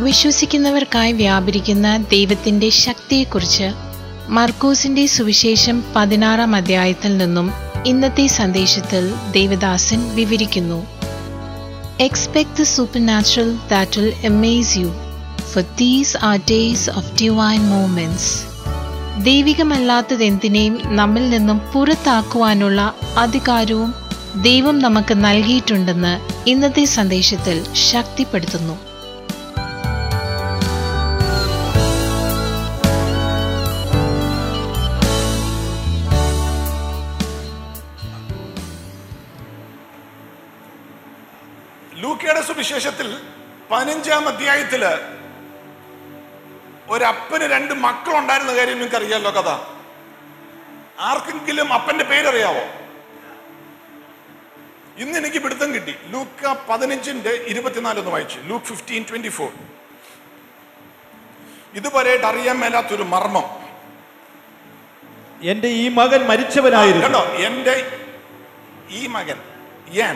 വിശ്വസിക്കുന്നവർക്കായി വ്യാപരിക്കുന്ന ദൈവത്തിന്റെ ശക്തിയെക്കുറിച്ച് മർക്കോസിന്റെ സുവിശേഷം പതിനാറാം അധ്യായത്തിൽ നിന്നും ഇന്നത്തെ സന്ദേശത്തിൽ ദേവദാസൻ വിവരിക്കുന്നു expect the supernatural that will amaze you for these are days of divine moments ദൈവികമല്ലാത്തതെന്തിനേയും നമ്മിൽ നിന്നും പുറത്താക്കുവാനുള്ള അധികാരവും ദൈവം നമുക്ക് നൽകിയിട്ടുണ്ടെന്ന് ഇന്നത്തെ സന്ദേശത്തിൽ ശക്തിപ്പെടുത്തുന്നു ലൂക്കയുടെ സുവിശേഷത്തിൽ പതിനഞ്ചാം അധ്യായത്തില് ഒരപ്പന് രണ്ട് മക്കളുണ്ടായിരുന്ന കാര്യം നിങ്ങൾക്ക് അറിയാലോ കഥ ആർക്കെങ്കിലും അപ്പന്റെ പേരറിയാവോ ഇന്ന് എനിക്ക് പിടുത്തം കിട്ടി ലൂക്ക പതിനഞ്ചിന്റെ ഇരുപത്തിനാല് ഒന്ന് വായിച്ചു ലൂക്ക് ഫിഫ്റ്റീൻ ട്വന്റി ഫോർ ഇതുവരെയായിട്ട് അറിയാൻ മേലാത്തൊരു മർമ്മം എന്റെ ഈ മകൻ മരിച്ചവനായിരുന്നു കണ്ടോ എന്റെ ഈ മകൻ ഞാൻ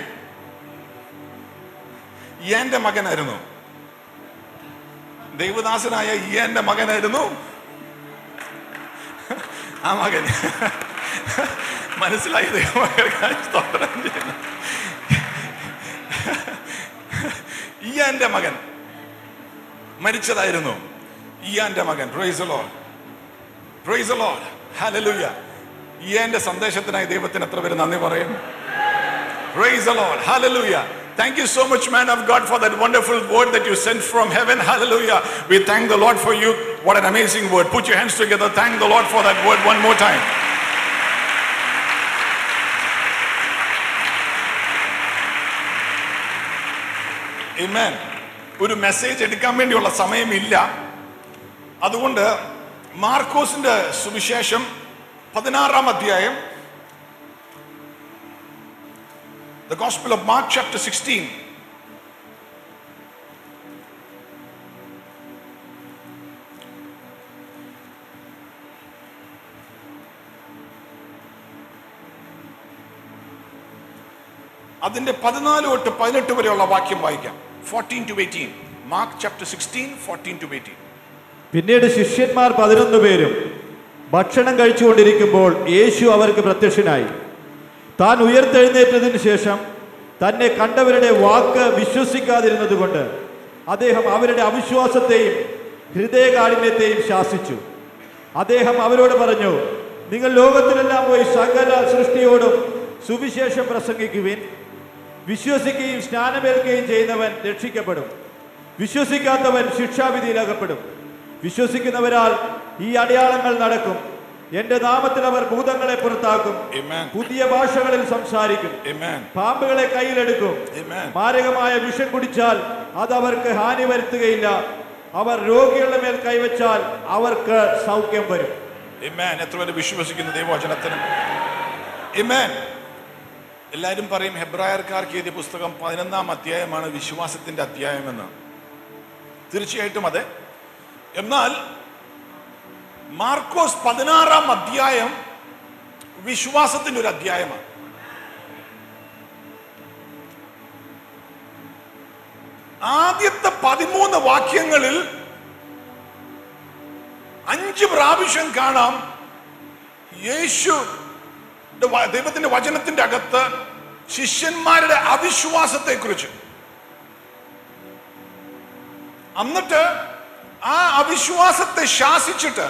ഇയാന്റെ മകനായിരുന്നു ദൈവദാസനായ ഇയാന്റെ മകനായിരുന്നു ആ മകൻ മനസ്സിലായി ദൈവമകൻ സ്തോത്രം ചെയ്യുന്നു. ഇയാന്റെ മകൻ മരിച്ചതായിരുന്നു ഇയാന്റെ മകൻ praise Lord praise Lord hallelujah ഇയാന്റെ സന്ദേശത്തിനായി ദൈവത്തിന് എത്ര പേര് നന്ദി പറയും Praise the Lord. Hallelujah. Thank you so much, man of God, for that wonderful word that you sent from heaven. Hallelujah. We thank the Lord for you. What an amazing word. Put your hands together. Thank the Lord for that word one more time. Amen. ഒരു message എടുക്കാൻ വേണ്ടിയുള്ള സമയമില്ല അതുകൊണ്ട് മാർക്കോസിന്റെ സുവിശേഷം പതിനാറാം അധ്യായം The Gospel of Mark, chapter 16. അതിന്റെ പതിനാല് തൊട്ട് പതിനെട്ട് വരെയുള്ള വാക്യം വായിക്കാം fourteen to eighteen Mark chapter sixteen fourteen to eighteen പിന്നീട് ശിഷ്യന്മാർ പതിനൊന്ന് പേരും ഭക്ഷണം കഴിച്ചുകൊണ്ടിരിക്കുമ്പോൾ യേശു അവർക്ക് പ്രത്യക്ഷനായി താൻ ഉയർത്തെഴുന്നേറ്റതിന് ശേഷം തന്നെ കണ്ടവരുടെ വാക്ക് വിശ്വസിക്കാതിരുന്നത് കൊണ്ട് അദ്ദേഹം അവരുടെ അവിശ്വാസത്തെയും ഹൃദയകാഠിന്യത്തെയും ശാസിച്ചു അദ്ദേഹം അവരോട് പറഞ്ഞു നിങ്ങൾ ലോകത്തിലെല്ലാം പോയി സകല സൃഷ്ടിയോടും സുവിശേഷം പ്രസംഗിക്കുവിൻ വിശ്വസിക്കുകയും സ്നാനമേൽക്കുകയും ചെയ്യുന്നവൻ രക്ഷിക്കപ്പെടും വിശ്വസിക്കാത്തവൻ ശിക്ഷാവിധിയിലകപ്പെടും വിശ്വസിക്കുന്നവരാൽ ഈ അടയാളങ്ങൾ നടക്കും എന്റെ നാമത്തിൽ അവർ ഭൂതങ്ങളെ പുറത്താക്കും Amen. പുതിയ ഭാഷകളിൽ സംസാരിക്കും Amen. പാമ്പുകളെ കയ്യിലെടുക്കും Amen. മാരകമായ വിഷം കുടിച്ചാൽ അത് അവർക്ക് ഹാനി വരുത്തുകയില്ല അവർ രോഗികളുടെ മേൽ കൈവച്ചാൽ അവർക്ക് സൗഖ്യം വരും Amen. എത്ര പേര് വിശ്വസിക്കുന്നു ദൈവവചനത്തിന് Amen. എല്ലാവരും പറയും ഹെബ്രായർക്കാർക്ക് എഴുതിയ പുസ്തകം പതിനൊന്നാം അധ്യായമാണ് വിശ്വാസത്തിന്റെ അധ്യായമെന്ന് തീർച്ചയായിട്ടും അതെ എന്നാൽ മാർക്കോസ് പതിനാറാം അധ്യായം വിശ്വാസത്തിന്റെ ഒരു അധ്യായമാണ് ആദ്യത്തെ പതിമൂന്ന് വാക്യങ്ങളിൽ അഞ്ച് പ്രാവശ്യം കാണാം യേശു ദൈവത്തിന്റെ വചനത്തിന്റെ അകത്ത് ശിഷ്യന്മാരുടെ അവിശ്വാസത്തെ കുറിച്ച് എന്നിട്ട് ആ അവിശ്വാസത്തെ ശാസിച്ചിട്ട്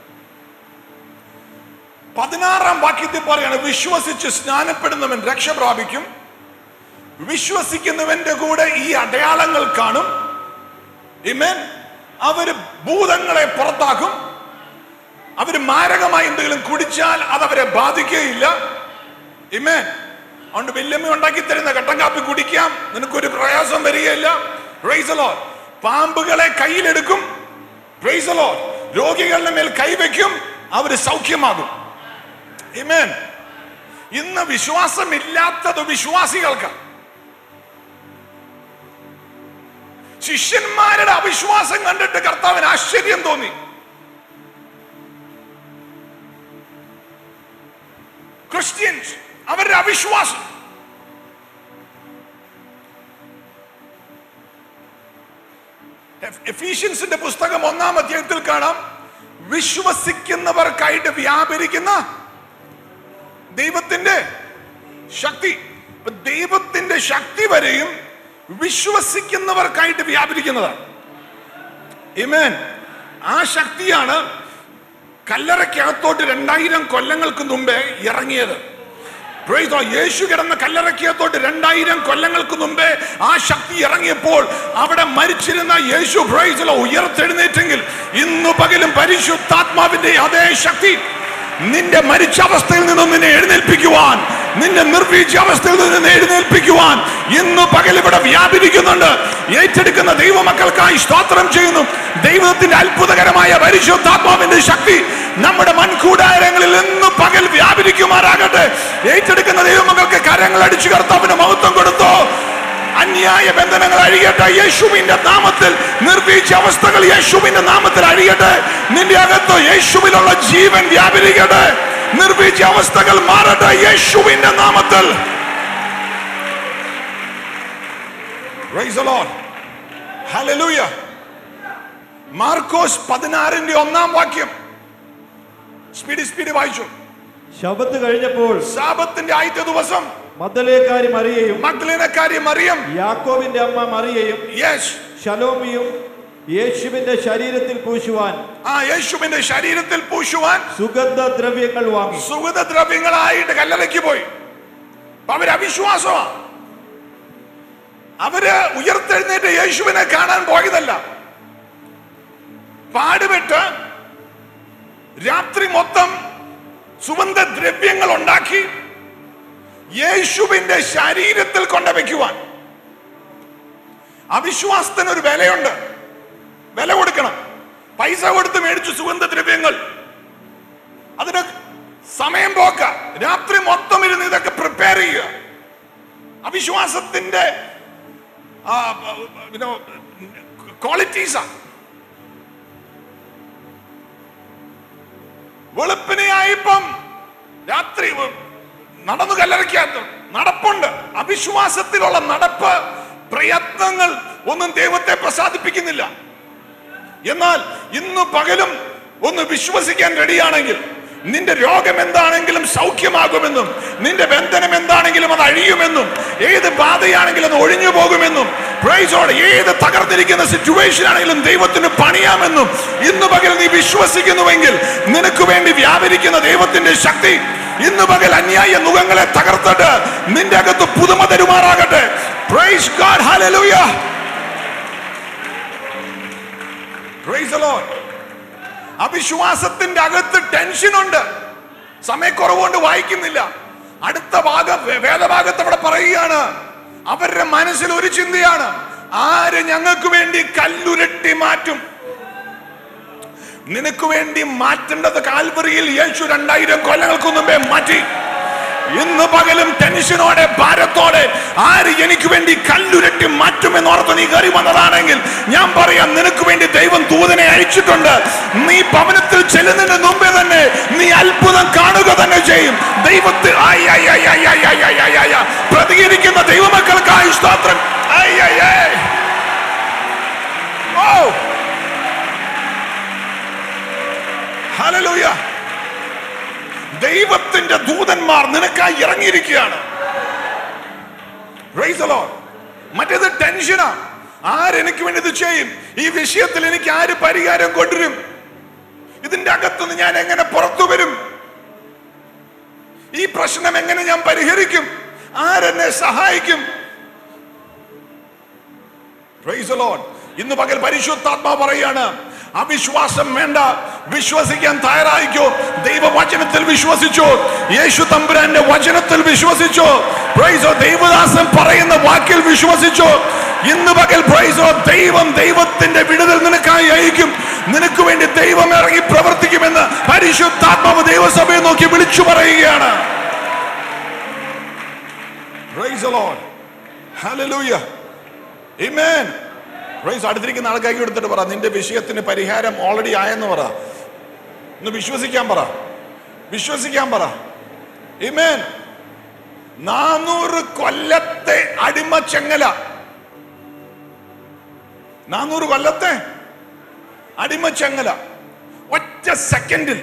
പതിനാറാം വാക്യത്തിൽ പറയാണ് വിശ്വസിച്ച് സ്നാനപ്പെടുന്നവൻ രക്ഷ പ്രാപിക്കും വിശ്വസിക്കുന്നവന്റെ കൂടെ ഈ അടയാളങ്ങൾ കാണും Amen. അവര് ഭൂതങ്ങളെ പുറത്താക്കും അവര് മാരകമായി എന്തെങ്കിലും കുടിച്ചാൽ അത് അവരെ ബാധിക്കുകയില്ല ഇമേ അതുകൊണ്ട് വല്യമ്മ ഉണ്ടാക്കി തരുന്ന കട്ടൻ കാപ്പി കുടിക്കാം നിനക്കൊരു പ്രയാസം വരികയില്ല Praise the Lord. പാമ്പുകളെ കയ്യിലെടുക്കും Praise the Lord. രോഗികളുടെ മേൽ കൈവയ്ക്കും അവര് സൗഖ്യമാകും Amen. ഇന്ന് വിശ്വാസമില്ലാത്തത് വിശ്വാസികൾക്ക് ശിഷ്യന്മാരുടെ അവിശ്വാസം കണ്ടിട്ട് കർത്താവിന് ആശ്ചര്യം തോന്നി ക്രിസ്ത്യൻസ് അവരുടെ അവിശ്വാസം എഫീഷ്യൻസിന്റെ പുസ്തകം ഒന്നാം അധ്യായത്തിൽ കാണാം വിശ്വസിക്കുന്നവർക്കായിട്ട് വ്യാപരിക്കുന്ന ദൈവത്തിന്റെ ശക്തി അപ്പൊ ദൈവത്തിന്റെ ശക്തി വരെയും വിശ്വസിക്കുന്നവർക്കായിട്ട് വ്യാപരിക്കുന്നതാണ് Amen. ആ ശക്തിയാണ് കല്ലറയ്ക്കകത്തോട്ട് രണ്ടായിരം കൊല്ലങ്ങൾക്ക് മുമ്പേ ഇറങ്ങിയത് Praise the Lord. യേശു കിടന്ന കല്ലറയ്ക്കകത്തോട്ട് രണ്ടായിരം കൊല്ലങ്ങൾക്ക് മുമ്പേ ആ ശക്തി ഇറങ്ങിയപ്പോൾ അവിടെ മരിച്ചിരുന്ന യേശു praise the Lord ഉയർത്തെഴുന്നേറ്റെങ്കിൽ ഇന്നു പകലും പരിശുദ്ധാത്മാവിന്റെ അതേ ശക്തി നിന്റെ മരിച്ച അവസ്ഥയിൽ നിന്നും നിന്നെ എഴുന്നേൽപ്പിക്കുവാൻ നിന്റെ നിർവീഴ്ച അവസ്ഥയിൽ നിന്ന് നിന്നെ എഴുന്നേൽപ്പിക്കുവാൻ ഇന്ന് പകൽ ഇവിടെ വ്യാപരിക്കുന്നുണ്ട് ഏറ്റെടുക്കുന്ന ദൈവമക്കൾക്കായി സ്തോത്രം ചെയ്യുന്നു ദൈവത്തിന്റെ അത്ഭുതകരമായ പരിശുദ്ധാത്മാവിന്റെ ശക്തി നമ്മുടെ മൺകൂടാരങ്ങളിൽ ഇന്ന് പകൽ വ്യാപരിക്കുമാറാകട്ടെ ഏറ്റെടുക്കുന്ന ദൈവമക്കൾക്ക് കരങ്ങൾ അടിച്ചു കർത്താവിന് മഹത്വം കൊടുത്തോ അന്യായ ബന്ധനങ്ങൾ അഴിയട്ടെ യേശുവിന്റെ നാമത്തിൽ നിർവീഴ്ച അവസ്ഥകൾ യേശുവിന്റെ നാമത്തിൽ അഴിയട്ടെ നിന്റെ അകത്ത് യേശുവിലുള്ള ജീവൻ വ്യാപരിക്കട്ടെ നിർവീഴ്ച അവസ്ഥകൾ മാറട്ടെ യേശുവിന്റെ നാമത്തിൽ Praise the Lord. Hallelujah. Markose പതിനാറിന്റെ ഒന്നാം വാക്യം സ്പീഡ് സ്പീഡ് വായിച്ചു ശബത്ത് കഴിഞ്ഞപ്പോൾ സാപത്തിന്റെ ആദ്യത്തെ ദിവസം മദ്ദലേക്കാരി മറിയയും മഗ്ദലേനക്കാരി മറിയം യാക്കോബിന്റെ അമ്മ മറിയയും യെസ് ശലോമിയും യേശുവിന്റെ ശരീരത്തിൽ പൂശുവാൻ ആ യേശുവിന്റെ ശരീരത്തിൽ പൂശുവാൻ സുഗന്ധദ്രവ്യങ്ങൾ വാങ്ങി സുഗതദ്രവ്യങ്ങളായിട്ട് കല്ലറയ്ക്ക് പോയി അപ്പൊ അവര് അവിശ്വാസമാ അവര് ഉയർത്തെഴുന്നേറ്റ് യേശുവിനെ കാണാൻ പോയതല്ല പാടുപെട്ട് രാത്രി മൊത്തം സുഗന്ധദ്രവ്യങ്ങൾ ഉണ്ടാക്കി യേശുവിന്റെ ശരീരത്തിൽ കൊണ്ടുവയ്ക്കുവാൻ അവിശ്വാസത്തിന് ഒരു വിലയുണ്ട് വില കൊടുക്കണം പൈസ കൊടുത്ത് മേടിച്ചു സുഗന്ധദ്രവ്യങ്ങൾ അതിന് സമയം പോക്ക രാത്രി മൊത്തം ഇരുന്ന് ഇതൊക്കെ പ്രിപ്പയർ ചെയ്യുക അവിശ്വാസത്തിന്റെ ക്വാളിറ്റീസാ വെളുപ്പിനെയായിപ്പം രാത്രി നടന്നു കല്ലറയ്ക്കാത്ത നടപ്പുണ്ട് അവിശ്വാസത്തിലുള്ള നടപ്പ് പ്രയത്നങ്ങൾ ഒന്നും ദൈവത്തെ പ്രസാദിപ്പിക്കുന്നില്ല എന്നാൽ ഇന്ന് പകലും ഒന്ന് വിശ്വസിക്കാൻ റെഡിയാണെങ്കിൽ നിന്റെ രോഗം എന്താണെങ്കിലും സൗഖ്യമാകുമെന്നും നിന്റെ ബന്ധനം എന്താണെങ്കിലും അത് അഴിയുമെന്നും ഏത് ബാധയാണെങ്കിലും അത് ഒഴിഞ്ഞു പോകുമെന്നും പ്രൈസോട് ഏത് തകർന്നിരിക്കുന്ന സിറ്റുവേഷൻ ആണെങ്കിലും ദൈവത്തിന് പണിയാമെന്നും ഇന്ന് പകൽ നീ വിശ്വസിക്കുന്നുവെങ്കിൽ നിനക്ക് വേണ്ടി വ്യാപരിക്കുന്ന ദൈവത്തിന്റെ ശക്തി ഇന്ന് പകൽ അന്യായ മുഖങ്ങളെ തകർത്തിട്ട് നിന്റെ അകത്ത് പുതുമ തരുമാറാകട്ടെ praise God hallelujah praise the Lord അവിശ്വാസത്തിന്റെ അകത്ത് ടെൻഷൻ ഉണ്ട് സമയക്കുറവുകൊണ്ട് വായിക്കുന്നില്ല അടുത്ത ഭാഗം വേ- വേദഭാഗത്ത് അവിടെ പറയുകയാണ് അവരുടെ മനസ്സിൽ ഒരു ചിന്തയാണ് ആര് ഞങ്ങൾക്ക് വേണ്ടി കല്ലുരുട്ടി മാറ്റും നിനക്ക് വേണ്ടി മാറ്റേണ്ടത് കാൽവറിയിൽ യേശു രണ്ടായിരം കൊല്ലങ്ങൾക്ക് മുമ്പേ മാറ്റി ഇന്ന് പകലും ടെൻഷനോടെ ഭാരത്തോടെ ആര് എനിക്ക് വേണ്ടി കല്ലുരട്ടി മാറ്റുമെന്ന് ഓർത്ത് നീ കയറി വന്നതാണെങ്കിൽ ഞാൻ പറയാം നിനക്ക് വേണ്ടി ദൈവം ദൂതനെ അയച്ചിട്ടുണ്ട് നീ ഭവനത്തിൽ ചെല്ലുന്നതിന് മുമ്പേ തന്നെ നീ അത്ഭുതം കാണുക തന്നെ ചെയ്യും ദൈവത്തിൽ ആയ് ആയ് ആയ് ആയ് ആയ് ആയ് ആയ് ആയ് ആയ് ആയ്. പ്രതികരിക്കുന്ന ദൈവമക്കൾക്കായി സ്തോത്രം ആയ് ആയ് ആയ്. ഓ ഹല്ലേലൂയ ദൈവത്തിന്റെ ദൂതന്മാർ നിനക്കായി ഇറങ്ങിയിരിക്കുകയാണ് Praise the Lord. മറ്റേത് ടെൻഷനാ ആരെനിക്ക് വേണ്ടി ഇത് ചെയ്യും ഈ വിഷയത്തിൽ എനിക്ക് ആര് പരിഹാരം കൊണ്ടുവരും ഇതിന്റെ അകത്തുനിന്ന് ഞാൻ എങ്ങനെ പുറത്തു വരും ഈ പ്രശ്നം എങ്ങനെ ഞാൻ പരിഹരിക്കും ആരെന്നെ സഹായിക്കും Praise the Lord. ഇന്ന് പകൽ പരിശുദ്ധാത്മാ പറയാണ് അവിശ്വാസം വേണ്ട വിശ്വസിക്കാൻ തയ്യാറായിക്കോ ദൈവവചനത്തിൽ വിശ്വസിച്ചോ യേശു തമ്പുരാന്റെ വചനത്തിൽ വിശ്വസിച്ചോ പ്രൈസോ ദൈവദാസൻ പറയുന്ന വാക്കിൽ വിശ്വസിച്ചോ ഇന്ന് പകൽ പ്രൈസോ ദൈവം ദൈവത്തിന്റെ വിടുതൽ നിനക്കായി അയക്കും നിനക്ക് വേണ്ടി ദൈവം ഇറങ്ങി പ്രവർത്തിക്കുമെന്ന് പരിശുദ്ധാത്മാവ് ദൈവസഭയെ നോക്കി വിളിച്ചു പറയുകയാണ് Praise the Lord. Hallelujah. Amen. Praise അടുത്തിരിക്കുന്ന ആൾക്കാർക്ക് എടുത്തിട്ട് പറ നിന്റെ വിഷയത്തിന് പരിഹാരം ഓൾറെഡി ആയെന്ന് പറ ഒന്ന് വിശ്വസിക്കാൻ പറ വിശ്വസിക്കാൻ പറ Amen. നാനൂറ് കൊല്ലത്തെ അടിമ ചെങ്ങല നാനൂറ് കൊല്ലത്തെ അടിമച്ചങ്ങല ഒറ്റ സെക്കൻഡിൽ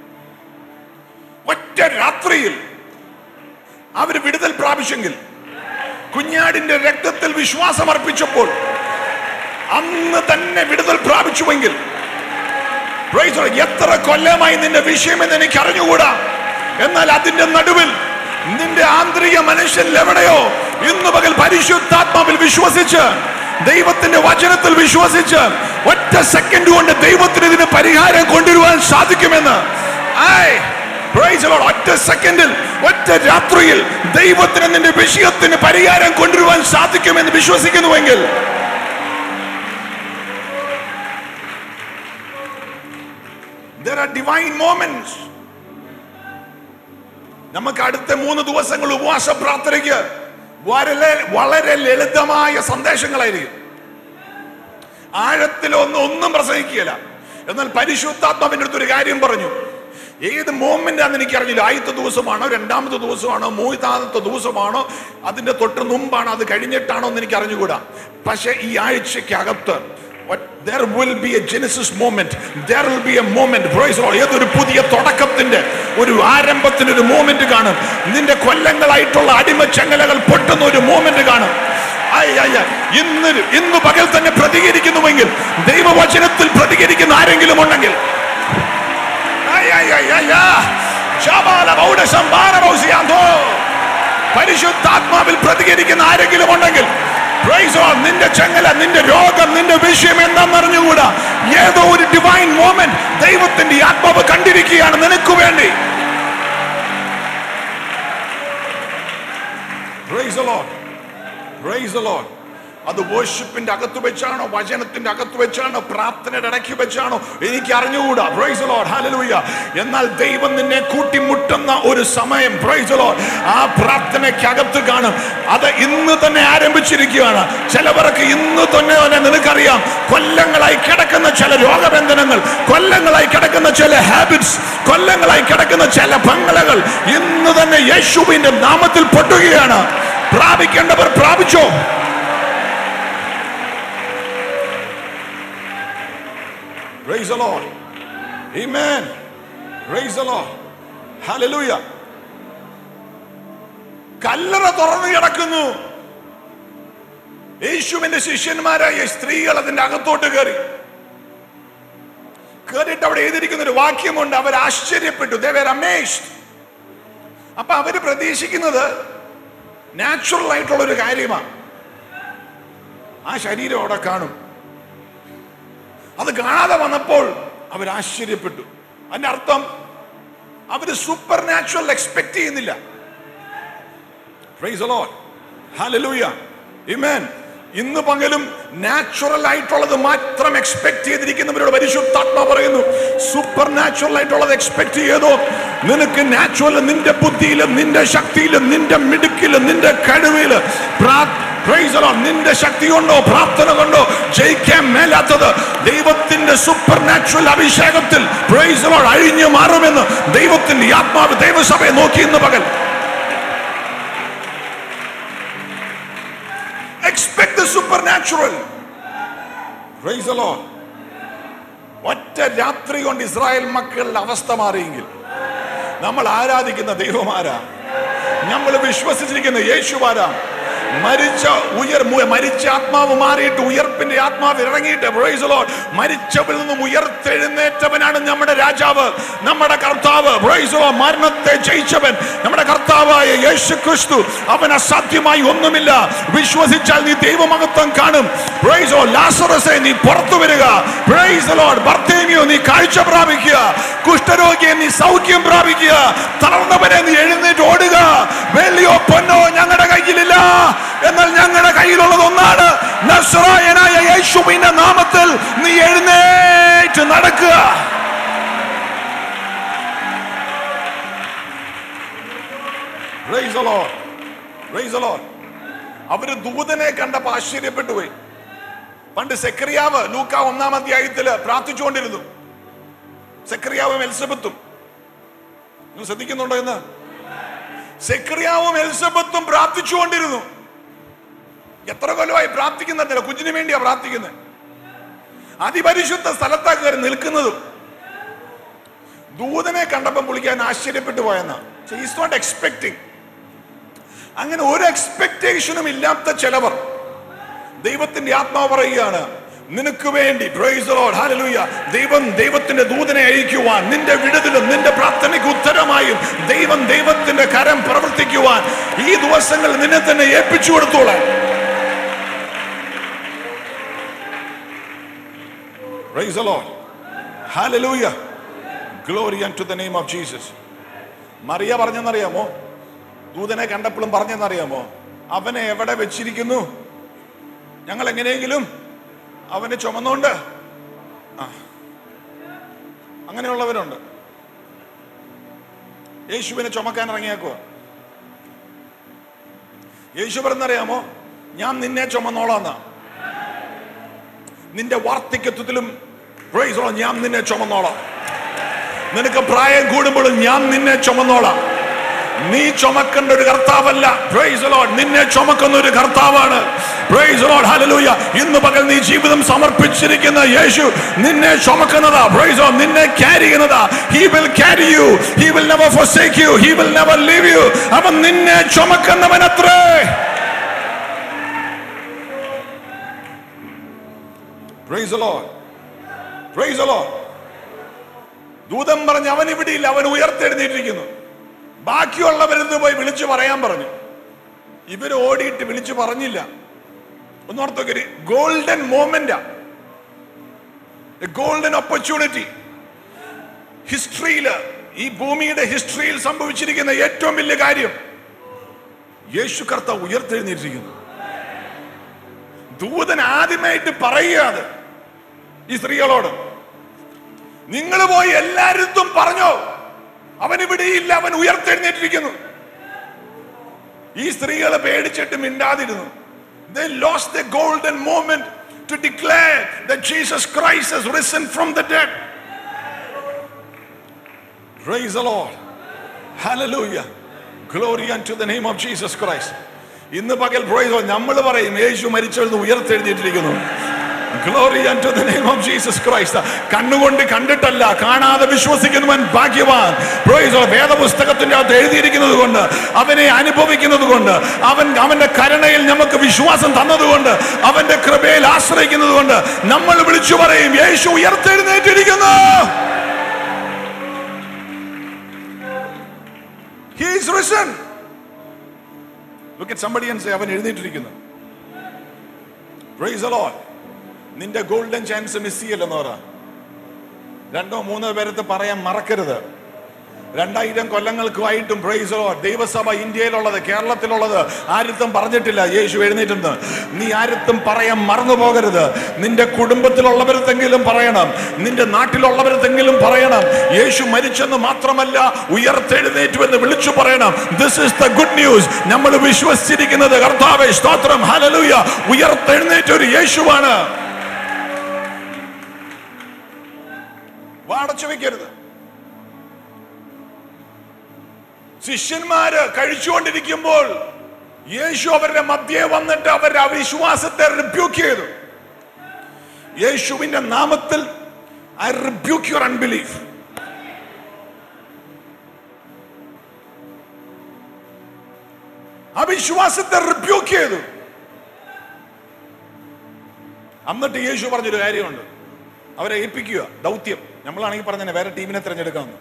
ഒറ്റ രാത്രിയിൽ അവർ വിടുതൽ പ്രാപിച്ചെങ്കിൽ കുഞ്ഞാടിന്റെ രക്തത്തിൽ വിശ്വാസം അർപ്പിച്ചപ്പോൾ അന്ന് തന്നെ വിടുതൽ പ്രാപിച്ചുവെങ്കിൽ Praise the Lord. എത്ര കൊല്ലമായി നിന്റെ വിഷയമെന്ന് എനിക്ക് അറിഞ്ഞുകൂടാ എന്നാൽ അതിന്റെ നടുവിൽ നിന്റെ ആന്തരിക മനുഷ്യൻ എവിടെയോ ഇന്ന് പകൽ പരിശുദ്ധാത്മാവിൽ വിശ്വസിച്ച് ദൈവത്തിന്റെ വചനത്തിൽ വിശ്വസിച്ച് ഒറ്റ സെക്കൻഡ് കൊണ്ട് ദൈവത്തിന് ഇതിന് പരിഹാരം കൊണ്ടുവരുവാൻ സാധിക്കുമെന്ന് ആയ് Praise the Lord. ഒറ്റ സെക്കൻഡിൽ ഒറ്റ രാത്രിയിൽ ദൈവത്തിന് നിന്റെ വിഷയത്തിന് പരിഹാരം കൊണ്ടുവരുവാൻ സാധിക്കുമെന്ന് വിശ്വസിക്കുന്നുവെങ്കിൽ There are divine moments. നമുക്ക് അടുത്ത മൂന്ന് ദിവസങ്ങൾ ഉപവാസ പ്രാർത്ഥനയ്ക്ക് വളരെ വളരെ ലളിതമായ സന്ദേശങ്ങളായിരിക്കും ആഴത്തിലൊന്നും ഒന്നും പ്രസംഗിക്കുകയില്ല എന്നാൽ പരിശുദ്ധാത്മാവിന്റെ അടുത്ത് ഒരു കാര്യം പറഞ്ഞു ഏത് മോമെന്റ് ആണെന്ന് എനിക്ക് അറിഞ്ഞില്ല ആദ്യത്തെ ദിവസമാണോ രണ്ടാമത്തെ ദിവസമാണോ മൂന്നാമത്തെ ദിവസമാണോ അതിന്റെ തൊട്ട് മുമ്പാണോ അത് കഴിഞ്ഞിട്ടാണോ എന്ന് എനിക്ക് അറിഞ്ഞുകൂടാ പക്ഷെ ഈ ആഴ്ചക്കകത്ത് there will be a genesis moment there will be a moment praise the Lord. ഏതൊരു പുതിയ തുടക്കത്തിന്റെ ഒരു ആരംഭത്തിന് ഒരു മോമെന്റ് കാണും നിന്റെ കൊല്ലങ്ങളായിട്ടുള്ള അടിമച്ചങ്ങലകൾ പൊട്ടുന്ന ഒരു മോമെന്റ് കാണും ആയ് ആയ് ആയ്. ഇന്ന് ഇന്ന് പകൽ തന്നെ പ്രതികരിക്കുന്നുവെങ്കിൽ ദൈവവചനത്തിൽ പ്രതികരിക്കുന്ന ആരെങ്കിലും ഉണ്ടെങ്കിൽ ആയ് ആയ് ആയ് ആയ് ആ. ശബാല ബൗഡ ശംബാല ബൗസിയാന്തോ. പരിശുദ്ധാത്മാവിൽ പ്രതികരിക്കുന്ന ആരെങ്കിലും ഉണ്ടെങ്കിൽ Praise God. നിന്റെ ചങ്ങല നിന്റെ രോഗം നിന്റെ വിഷയം എന്താണെന്ന് അറിഞ്ഞുകൂടാ ഏതോ ഒരു ഡിവൈൻ മോമെന്റ് ദൈവത്തിന്റെ ആത്മാവ് കണ്ടിരിക്കുകയാണ് നിനക്ക് വേണ്ടി Praise the Lord. Praise the Lord. അത് വർഷിപ്പിന്റെ അകത്ത് വെച്ചാണോ വചനത്തിന്റെ അകത്ത് വെച്ചാണോ പ്രാർത്ഥനയുടെ ഇടയ്ക്ക് വെച്ചാണോ എനിക്ക് അറിഞ്ഞുകൂടാ Praise the Lord. Hallelujah. എന്നാൽ ദൈവം നിന്നെ കൂട്ടിമുട്ടുന്ന ഒരു സമയം Praise the Lord. ആ പ്രാർത്ഥനയ്ക്കകത്ത് കാണും അത് ഇന്ന് തന്നെ ആരംഭിച്ചിരിക്കുകയാണ് ചിലവർക്ക് ഇന്ന് തന്നെ തന്നെ നിനക്കറിയാം കൊല്ലങ്ങളായി കിടക്കുന്ന ചില രോഗബന്ധനങ്ങൾ കൊല്ലങ്ങളായി കിടക്കുന്ന ചില ഹാബിറ്റ്സ് കൊല്ലങ്ങളായി കിടക്കുന്ന ചില ഭംഗലകൾ ഇന്ന് തന്നെ യേശുവിന്റെ നാമത്തിൽ പൊട്ടുകയാണ് പ്രാപിക്കേണ്ടവർ പ്രാപിച്ചോ Praise the Lord. Amen. Praise the Lord. Hallelujah. കല്ലറ തുറന്നു കിടക്കുന്നു യേശുവിന്റെ ശിഷ്യന്മാരായ സ്ത്രീകൾ അതിന്റെ അകത്തോട്ട് കയറി കയറിയിട്ട് അവിടെ എഴുതിയിരിക്കുന്ന ഒരു വാക്യമുണ്ട് അവർ ആശ്ചര്യപ്പെട്ടു ദേവർ അമേഷ്ഡ് അപ്പൊ അവര് പ്രതീക്ഷിക്കുന്നത് നാച്ചുറൽ ആയിട്ടുള്ള ഒരു കാര്യമാണ് ആ ശരീരം അവിടെ കാണും അത് കാണാതെ വന്നപ്പോൾ അവർ ആശ്ചര്യപ്പെട്ടു അതിന്റെ അർത്ഥം അവര് സൂപ്പർ നാച്ചുറൽ എക്സ്പെക്ട് ചെയ്യുന്നില്ല Praise the Lord. Hallelujah. Amen. ഇന്ന് പകലും നാച്ചുറൽ ആയിട്ടുള്ളത് മാത്രം എക്സ്പെക്ട് ചെയ്തിരിക്കുന്നവരോട് പരിശുദ്ധാത്മ പറയുന്നു സൂപ്പർ നാച്ചുറൽ ആയിട്ടുള്ളത് എക്സ്പെക്ട് ചെയ്തോ നിനക്ക് നാച്ചുറൽ നിന്റെ ബുദ്ധിയിലും നിന്റെ ശക്തിയിലും നിന്റെ മിടുക്കിലും നിന്റെ കഴിവില് പ്രാ- Praise the Lord. നിന്റെ ശക്തി കൊണ്ടോ പ്രാർത്ഥന കൊണ്ടോ ജയിക്കാൻ മേലാത്തത് ദൈവത്തിന്റെ സൂപ്പർ നാച്ചുറൽ അഭിഷേകത്തിൽ Praise the Lord. അഴിഞ്ഞു മാറുമെന്ന് ദൈവത്തിന്റെ ആത്മാവ് ദൈവസഭയെ നോക്കി ഇന്ന് പകൽ expect the supernatural. Praise the Lord. ഒറ്റ രാത്രി കൊണ്ട് ഇസ്രായേൽ മക്കളുടെ അവസ്ഥ മാറിയെങ്കിൽ നമ്മൾ ആരാധിക്കുന്ന ദൈവമാരാ നമ്മൾ വിശ്വസിച്ചിരിക്കുന്ന യേശുവാരാ മരിച്ച ഉയർ മു- മരിച്ച ആത്മാവ് മാറിയിട്ട് ഉയർപ്പിന്റെ ആത്മാവ് ഇറങ്ങിയിട്ട് praise the Lord. മരിച്ചവരിൽ നിന്നും ഉയർത്തെഴുന്നേറ്റവനാണ് നമ്മുടെ രാജാവ് നമ്മുടെ കർത്താവ് praise the Lord. മരണത്തെ ജയിച്ചവൻ നമ്മുടെ കർത്താവായ യേശു ക്രിസ്തു അവൻ അസാധ്യമായി ഒന്നുമില്ല വിശ്വസിച്ചാൽ നീ ദൈവമഹത്വം കാണും Praise the Lord. ലാസറസേ നീ പുറത്തു വരിക Praise the Lord. ബർത്തേമിയോ നീ കാഴ്ച പ്രാപിക്കുക കുഷ്ഠരോഗിയെ നീ സൗഖ്യം പ്രാപിക്കുക തളർന്നവനെ നീ എഴുന്നേറ്റ് ഓടുക വെള്ളിയോ പൊന്നോ ഞങ്ങളുടെ കയ്യിലില്ല എന്നാൽ ഞങ്ങളുടെ കയ്യിലുള്ളത് ഒന്നാണ് നസ്രായനായ യേശുവിന്റെ നാമത്തിൽ നീ എഴുന്നേറ്റ് നടക്കുക Praise the Lord. Praise the Lord. അവര് ദൂതനെ കണ്ടപ്പോ ആശ്ചര്യപ്പെട്ടു പോയി പണ്ട് സെക്രിയാവ് ലൂക്ക ഒന്നാം അധ്യായത്തില് പ്രാർത്ഥിച്ചുകൊണ്ടിരുന്നു സെക്രിയാവും എൽസബത്തും നിങ്ങൾ ശ്രദ്ധിക്കുന്നുണ്ടോ എന്ന് സെക്രിയാവും എൽസബത്തും പ്രാർത്ഥിച്ചുകൊണ്ടിരുന്നു എത്ര കൊല്ലമായി പ്രാർത്ഥിക്കുന്നില്ല കുഞ്ഞിന് വേണ്ടിയാ പ്രാർത്ഥിക്കുന്നത് അതിപരിശുദ്ധ സ്ഥലത്താ കയറി നിൽക്കുന്നതും ദൂതനെ കണ്ടപ്പം പുള്ളിക്കാൻ ആശ്ചര്യപ്പെട്ടു പോയെന്നാ ഈസ് നോട്ട് എക്സ്പെക്ടിങ് അങ്ങനെ ഒരു എക്സ്പെക്ടേഷനും ഇല്ലാത്ത ചിലവർ ദൈവത്തിന്റെ ആത്മാവ് പറയുകയാണ് നിനക്ക് വേണ്ടി praise the Lord, hallelujah. ദൈവം ദൈവത്തിന്റെ ദൂതനെ അയക്കുവാൻ നിന്റെ വിടുതലും നിന്റെ പ്രാർത്ഥനയ്ക്ക് ഉത്തരമായും ദൈവം ദൈവത്തിന്റെ കരം പ്രവർത്തിക്കുവാൻ ഈ ദിവസങ്ങൾ നിന്നെ തന്നെ ഏൽപ്പിച്ചു കൊടുത്തോളാം Praise the Lord. Hallelujah. Glory unto the name of Jesus. Mariya പറഞ്ഞെന്നറിയാമോ ദൂതനെ കണ്ടപ്പോഴും പറഞ്ഞെന്നറിയാമോ അവനെ എവിടെ വെച്ചിരിക്കുന്നു ഞങ്ങൾ എങ്ങനെയെങ്കിലും അവനെ ചുമന്നുകൊണ്ട് ആ അങ്ങനെയുള്ളവരുണ്ട് യേശുവിനെ ചുമക്കാൻ ഇറങ്ങിയേക്കുക യേശു പറഞ്ഞറിയാമോ ഞാൻ നിന്നെ ചുമന്നോളാന്ന നിന്റെ വാർദ്ധക്യത്വത്തിലും praise the Lord, ഞാൻ നിന്നെ ചുമന്നോളാം നിനക്ക് പ്രായം കൂടുമ്പോഴും ഞാൻ നിന്നെ ചുമന്നോളാം നീ ചുമക്കേണ്ട ഒരു കർത്താവല്ല Praise the Lord. നിന്നെ ചുമക്കുന്ന ഒരു കർത്താവാണ് Praise the Lord. Hallelujah. ഇന്ന് പകൽ നീ ജീവിതം സമർപ്പിച്ചിരിക്കുന്ന യേശു നിന്നെ ചുമക്കുന്നതാ Praise the Lord. നിന്നെ ക്യാരി ചെയ്യുന്നതാ He will carry you. He will never forsake you. He will never leave you. അവൻ നിന്നെ ചുമക്കുന്നവനത്രേ Praise the Lord. Praise the Lord. ദൂതൻ പറഞ്ഞ് അവൻ ഇവിടെയില്ല അവൻ ഉയർത്തെഴുന്നേറ്റിരിക്കുന്നു ബാക്കിയുള്ളവരെന്ന് പോയി വിളിച്ചു പറയാൻ പറഞ്ഞു ഇവര് ഓടിയിട്ട് വിളിച്ചു പറഞ്ഞില്ല ഒന്നോർത്തൊക്കെ ഗോൾഡൻ മോമെന്റാ ഗോൾഡൻ ഓപ്പർച്യൂണിറ്റി ഹിസ്റ്ററിയില് ഈ ഭൂമിയുടെ ഹിസ്റ്ററിയിൽ സംഭവിച്ചിരിക്കുന്ന ഏറ്റവും വലിയ കാര്യം യേശു കർത്താവ് ഉയർത്തെഴുന്നേറ്റിരിക്കുന്നു ദൂതൻ ആദ്യമായിട്ട് പറയുകയാണ് ഈ സ്ത്രീകളോട് നിങ്ങൾ പോയി എല്ലാരിടത്തും പറഞ്ഞോ അവൻ ഇവിടെയില്ല അവൻ ഉയർത്തെഴുന്നേറ്റിരിക്കുന്നു ഈ സ്ത്രീകളെ പേടിച്ചിട്ട് മിണ്ടാതിരുന്നു They lost the golden moment to declare that Jesus Christ has risen from the dead. Praise the Lord. Hallelujah. Glory unto the name of Jesus Christ. ഇന്ന് പകൽ പ്രൈസ് നമ്മൾ പറയും യേശു മരിച്ചെഴുന്ന് ഉയർത്തെഴുന്നേറ്റിരിക്കുന്നു glory to the name of Jesus Christ കണ്ണുകൊണ്ട് കണ്ടിട്ടല്ല കാണാതെ വിശ്വസിക്കുന്നവൻ ഭാഗ്യവാൻ പ്രൈസ് വേദപുസ്തകത്തിന്റെ അകത്ത് എഴുതിയിരിക്കുന്നത് കൊണ്ട് അവനെ അനുഭവിക്കുന്നത് കൊണ്ട് അവൻ അവന്റെ കരുണയിൽ നമുക്ക് വിശ്വാസം തന്നതുകൊണ്ട് അവന്റെ കൃപയിൽ ആശ്രയിക്കുന്നത് കൊണ്ട് നമ്മൾ വിളിച്ചു പറയും യേശു ഉയർത്തെഴുന്നേറ്റിരിക്കുന്നു He is risen. Look at somebody and say അവൻ എഴുന്നേറ്റിരിക്കുന്നു Praise the Lord. നിന്റെ ഗോൾഡൻ ചാൻസ് മിസ് ചെയ്യല്ലെന്ന് പറ രണ്ടോ മൂന്നോ പേരത്ത് പറയാൻ മറക്കരുത് രണ്ടായിരം കൊല്ലങ്ങൾക്കുമായിട്ടും പ്രൈസ് ലോഡ് ദൈവസഭ ഇന്ത്യയിലുള്ളത് കേരളത്തിലുള്ളത് ആരുത്തും പറഞ്ഞിട്ടില്ല യേശു എഴുന്നേറ്റെന്ന് നീ ആരുത്തും പറയാൻ മറന്നു പോകരുത് നിന്റെ കുടുംബത്തിലുള്ളവരത്തെങ്കിലും പറയണം നിന്റെ നാട്ടിലുള്ളവരത്തെങ്കിലും പറയണം യേശു മരിച്ചെന്ന് മാത്രമല്ല ഉയർത്തെഴുന്നേറ്റു എന്ന് വിളിച്ചു പറയണം this is the good news നമ്മൾ വിശ്വസിച്ചിരിക്കുന്നത് കർത്താവെ സ്തോത്രം ഹലലൂയ ഉയർത്തെഴുന്നേറ്റ ഒരു യേശുവാണ് വാടച്ചു വെക്കരുത് ശിഷ്യന്മാര് കഴിച്ചുകൊണ്ടിരിക്കുമ്പോൾ യേശു അവരുടെ മധ്യേ വന്നിട്ട് അവരുടെ അവിശ്വാസത്തെ റിബ്യൂക്ക് ചെയ്തു യേശുവിന്റെ നാമത്തിൽ ഐ റിബ്യൂക്ക് യുവർ അൺബിലീഫ് അവിശ്വാസത്തെ റിബ്യൂക്ക് ചെയ്തു എന്നിട്ട് യേശു പറഞ്ഞൊരു കാര്യമുണ്ട് അവരെ ഏൽപ്പിക്കുക ദൗത്യം നമ്മളാണെങ്കിൽ പറഞ്ഞ വേറെ ടീമിനെ തിരഞ്ഞെടുക്കാമെന്ന്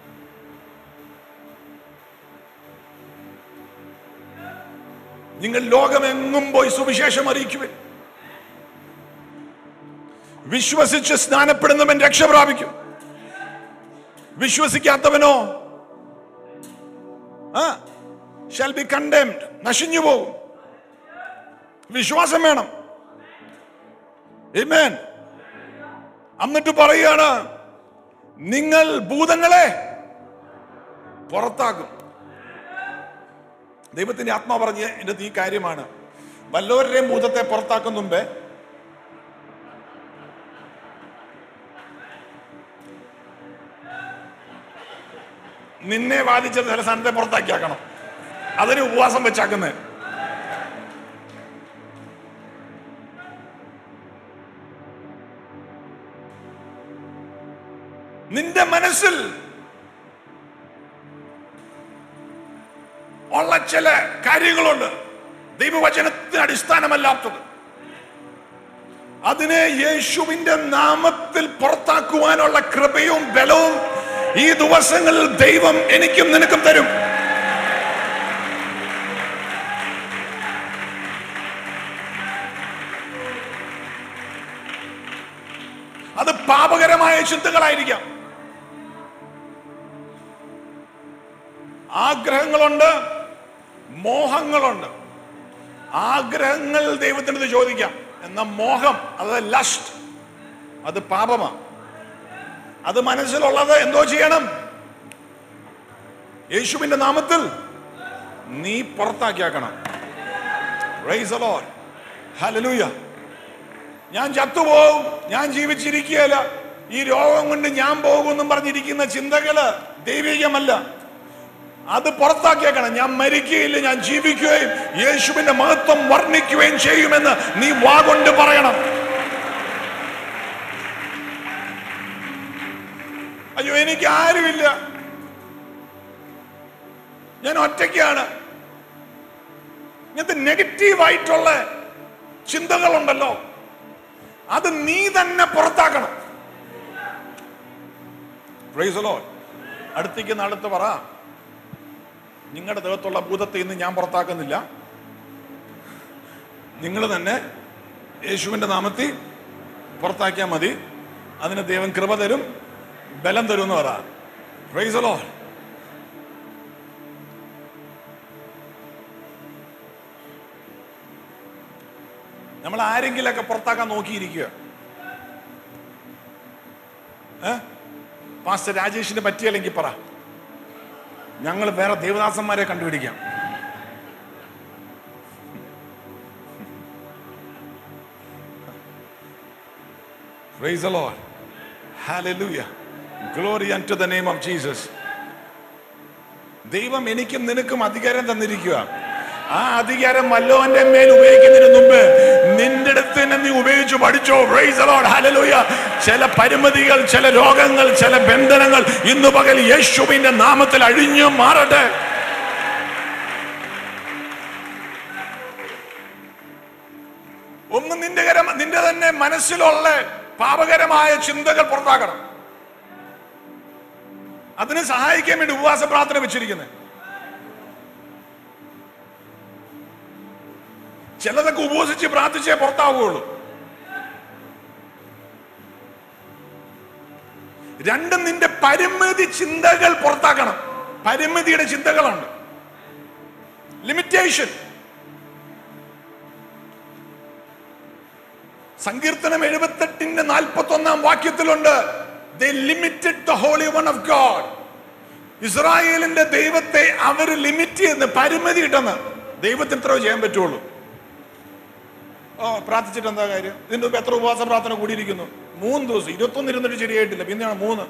നിങ്ങൾ ലോകമെങ്ങും പോയി സുവിശേഷം അറിയിക്കുവിൻ വിശ്വസിച്ച് സ്നാനപ്പെടുന്നവൻ രക്ഷ പ്രാപിക്കും വിശ്വസിക്കാത്തവനോ ആ ഷാൽ ബി കണ്ടംഡ് നശിഞ്ഞു പോകും വിശ്വാസം വേണം Amen. എന്നിട്ട് പറയാണ് നിങ്ങൾ ഭൂതങ്ങളെ പുറത്താക്കും ദൈവത്തിന്റെ ആത്മാ പറഞ്ഞ് എൻ്റെ ഈ കാര്യമാണ് വല്ലവരുടെയും ഭൂതത്തെ പുറത്താക്കും മുമ്പേ നിന്നെ ബാധിച്ച ചില സ്ഥാനത്തെ പുറത്താക്കിയാക്കണം അതിന് ഉപവാസം വെച്ചാക്കുന്നത് നിന്റെ മനസ്സിൽ ഉള്ള ചില കാര്യങ്ങളുണ്ട് ദൈവവചനത്തിന് അടിസ്ഥാനമല്ലാത്തത് അതിനെ യേശുവിന്റെ നാമത്തിൽ പുറത്താക്കുവാനുള്ള കൃപയും ബലവും ഈ ദിവസങ്ങളിൽ ദൈവം എനിക്കും നിനക്കും തരും അത് പാപകരമായ ചിന്തകളായിരിക്കാം ആഗ്രഹങ്ങളുണ്ട് മോഹങ്ങളുണ്ട് ആഗ്രഹങ്ങൾ ദൈവത്തിനത് ചോദിക്കാം എന്ന മോഹം അത് ലസ്റ്റ് അത് പാപമാണ് അത് മനസ്സിലുള്ളത് എന്തോ ചെയ്യണം യേശുവിന്റെ നാമത്തിൽ നീ പുറത്താക്കിയാക്കണം Praise the Lord. Hallelujah. ഞാൻ ചത്തുപോകും ഞാൻ ജീവിച്ചിരിക്കുകയല്ല ഈ രോഗം കൊണ്ട് ഞാൻ പോകുമെന്നും പറഞ്ഞിരിക്കുന്ന ചിന്തകള് ദൈവികമല്ല അത് പുറത്താക്കിയേക്കണം ഞാൻ മരിക്കുകയില്ല ഞാൻ ജീവിക്കുകയും യേശുവിന്റെ മഹത്വം വർണ്ണിക്കുകയും ചെയ്യുമെന്ന് നീ വാ കൊണ്ട് പറയണം അയ്യോ എനിക്ക് ആരുമില്ല ഞാൻ ഒറ്റയ്ക്കാണ് ഇങ്ങനത്തെ നെഗറ്റീവായിട്ടുള്ള ചിന്തകളുണ്ടല്ലോ അത് നീ തന്നെ പുറത്താക്കണം Praise the Lord. അടുത്തേക്ക് അടുത്ത് പറ നിങ്ങളുടെ ദേഹത്തുള്ള ഭൂതത്തെ ഇന്ന് ഞാൻ പുറത്താക്കുന്നില്ല നിങ്ങൾ തന്നെ യേശുവിന്റെ നാമത്തിൽ പുറത്താക്കിയാൽ മതി അതിന് ദൈവം കൃപ തരും ബലം തരും എന്ന് പറ Praise the Lord. നമ്മൾ ആരെങ്കിലൊക്കെ പുറത്താക്കാൻ നോക്കിയിരിക്കുക ഏ പാസ്റ്റർ രാജേഷിന് പറ്റിയല്ലെങ്കിൽ പറ ഞങ്ങൾ വേറെ ദേവദാസന്മാരെ കണ്ടുപിടിക്കാം Praise the Lord. Hallelujah. Glory unto the name of Jesus. ദൈവം എനിക്കും നിനക്കും അധികാരം തന്നിരിക്കുക ആ അധികാരം വല്ലവന്റെ മേൽ ഉപയോഗിക്കുന്നതിന് മുമ്പ് നിന്റെ അടുത്ത് തന്നെ നീ ഉപയോഗിച്ചു പഠിച്ചോ Praise the Lord. Hallelujah. ചില പരിമിതികൾ ചില രോഗങ്ങൾ ചില ബന്ധനങ്ങൾ ഇന്ന് പകൽ യേശുവിന്റെ നാമത്തിൽ അഴിഞ്ഞു മാറട്ടെ ഒന്ന് നിന്റെ കരം നിന്റെ തന്നെ മനസ്സിലുള്ള പാപകരമായ ചിന്തകൾ പുറത്താക്കണം അതിന് സഹായിക്കാൻ വേണ്ടി ഉപവാസ പ്രാർത്ഥന വെച്ചിരിക്കുന്നത് ചിലതൊക്കെ ഉപവസിച്ച് പ്രാർത്ഥിച്ചേ പുറത്താവുകയുള്ളൂ രണ്ടും നിന്റെ പരിമിതി ചിന്തകൾ പുറത്താക്കണം പരിമിതിയുടെ ചിന്തകളുണ്ട് ലിമിറ്റേഷൻ സങ്കീർത്തനം എഴുപത്തെട്ടിന്റെ നാൽപ്പത്തി ഒന്നാം വാക്യത്തിലുണ്ട് they limited the holy one of God ഇസ്രായേലിന്റെ ദൈവത്തെ അവർ ലിമിറ്റ് ചെയ്യുന്ന പരിമിതി ഇട്ടെന്ന് ദൈവത്തിന് ഇത്രയോ ചെയ്യാൻ പറ്റുള്ളൂ ഓ പ്രാർത്ഥിച്ചിട്ട് എന്താ കാര്യം ഇതിന്റെ മുമ്പ് എത്ര ഉപവാസ പ്രാർത്ഥന കൂടിയിരിക്കുന്നു മൂന്ന് ദിവസം ഇരുപത്തൊന്ന് ഇരുന്നിട്ട് ശരിയായിട്ടില്ല പിന്നെയാണ് മൂന്ന്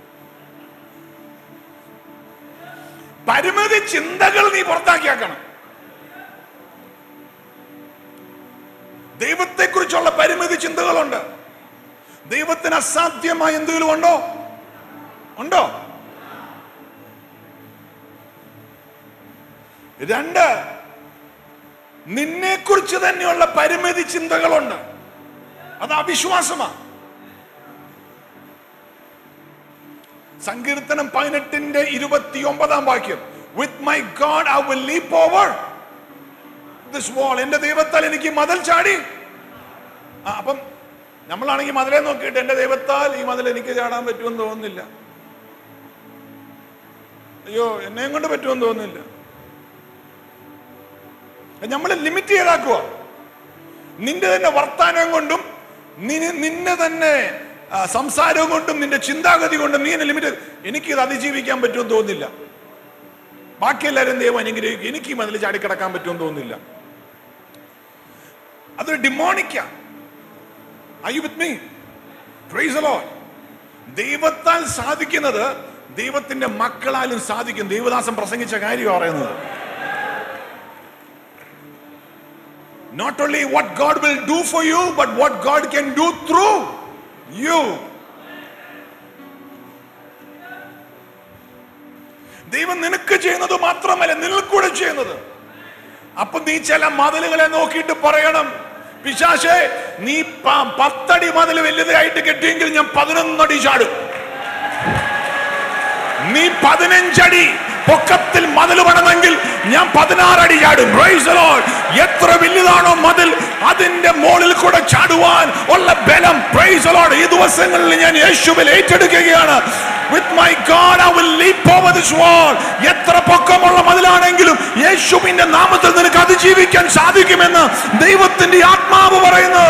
പരിമിതി ചിന്തകൾ നീ പുറത്താക്കിയാക്കണം ദൈവത്തെക്കുറിച്ചുള്ള പരിമിതി ചിന്തകളുണ്ട് ദൈവത്തിന് അസാധ്യമായ എന്തെങ്കിലും ഉണ്ടോ ഉണ്ടോ രണ്ട് നിന്നെക്കുറിച്ച് തന്നെയുള്ള പരിമിതി ചിന്തകളുണ്ട് അത് അവിശ്വാസമാണ് സങ്കീർത്തനം പതിനെട്ടിന്റെ ഇരുപത്തി ഒമ്പതാം വാക്യം with my God I will leap over this wall എന്റെ ദൈവത്താൽ എനിക്ക് മതിൽ ചാടി ആ, അപ്പം നമ്മളാണെങ്കിൽ മതിലെ നോക്കിയിട്ട് എന്റെ ദൈവത്താൽ ഈ മതിൽ എനിക്ക് ചാടാൻ പറ്റുമെന്ന് തോന്നുന്നില്ല അയ്യോ എന്നെയും കൊണ്ട് പറ്റുമെന്ന് തോന്നുന്നില്ല നമ്മൾ ലിമിറ്റ് ചെയ്താക്കുക നിന്റെ തന്നെ വർത്താനം കൊണ്ടും നിന്നെ- നിന്നെ തന്നെ ആ, സംസാരം കൊണ്ടും നിന്റെ ചിന്താഗതി കൊണ്ടും നീ എന്നെ ലിമിറ്റ് എനിക്കിത് അതിജീവിക്കാൻ പറ്റുമെന്ന് തോന്നുന്നില്ല ബാക്കി എല്ലാവരും ദൈവം അനുഗ്രഹിക്കും എനിക്ക് ഈ മതിൽ ചാടിക്കിടക്കാൻ പറ്റുമെന്ന് തോന്നുന്നില്ല അതൊരു ഡിമോണിക്ക Are you with me? Praise the Lord. ദൈവത്താൽ സാധിക്കുന്നത് ദൈവത്തിന്റെ മക്കളാലും സാധിക്കും ദൈവദാസൻ പ്രസംഗിച്ച കാര്യം പറയുന്നത് Not only what God will do for you, but what God can do through you. ദൈവം നിനക്ക് ചെയ്യുന്നത് മാത്രമല്ല നിൽക്കൂടെ ചെയ്യുന്നത് അപ്പൊ നീ ചില മതിലുകളെ നോക്കിയിട്ട് പറയണം പിശാശേ നീ പ- പത്തടി മതിൽ വലുതായിട്ട് കെട്ടിയെങ്കിൽ ഞാൻ പതിനൊന്നടി ചാടും നീ പതിനഞ്ചടി പൊക്കത്തിൽ മതിൽ പണിതെങ്കിൽ ഞാൻ പതിനാറടി ചാടും Praise the Lord. എത്ര വലുതാണോ മതിൽ അതിന്റെ മുകളിൽ കൂടെ ചാടുവാൻ ഉള്ള ബലം Praise the Lord. ഈ ദിവസങ്ങളിൽ ഞാൻ യേശുവിൽ ഏറ്റെടുക്കുകയാണ് With my God I will leap over this wall. എത്ര പൊക്കമുള്ള മതിലാണെങ്കിലും യേശുവിന്റെ നാമത്തിൽ നിനക്ക് അതിജീവിക്കാൻ സാധിക്കുമെന്ന് ദൈവത്തിന്റെ ആത്മാവ് പറയുന്നു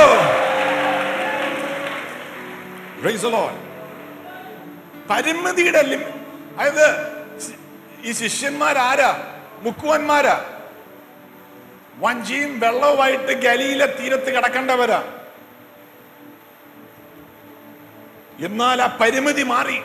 Praise the Lord. പരിമിതിയുടെ ലിമി അതായത് ശി- ഈ ശിഷ്യന്മാരാരാ മുക്കുവന്മാരാ വഞ്ചിയും വെള്ളവുമായിട്ട് ഗലിയിലെ തീരത്ത് കിടക്കേണ്ടവരാ എന്നാൽ ആ പരിമിതി മാറി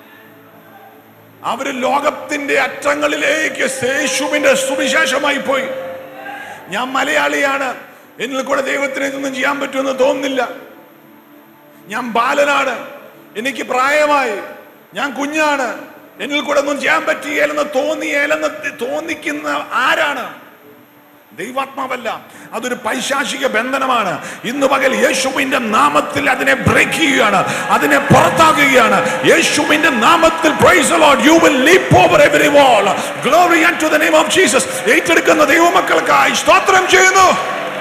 അവര് ലോകത്തിന്റെ അറ്റങ്ങളിലേക്ക് യേശുവിന്റെ സുവിശേഷമായി പോയി ഞാൻ മലയാളിയാണ് എന്നിൽ കൂടെ ദൈവത്തിന് ഇതൊന്നും ചെയ്യാൻ പറ്റുമെന്ന് തോന്നുന്നില്ല ഞാൻ ബാലനാണ് എനിക്ക് പ്രായമായി ഞാൻ കുഞ്ഞാണ് എന്നിൽ കൂടെ ഒന്നും ചെയ്യാൻ പറ്റുകയില്ലെന്ന് തോന്നിയേലെന്ന് തോന്നിക്കുന്ന ആരാണ് ദൈവാത്മാവല്ല അതൊരു പൈശാചിക ബന്ധനമാണ് ഇന്ന് പകൽ യേശുവിന്റെ നാമത്തിൽ അതിനെ ബ്രേക്ക് ചെയ്യുകയാണ് അതിനെ പുറത്താക്കുകയാണ് യേശുവിന്റെ നാമത്തിൽ praise the Lord you will leap over every wall glory unto the name of Jesus ഏറ്റെടുക്കുന്ന ദൈവമക്കൾക്കായി സ്തോത്രം ചെയ്യുന്നു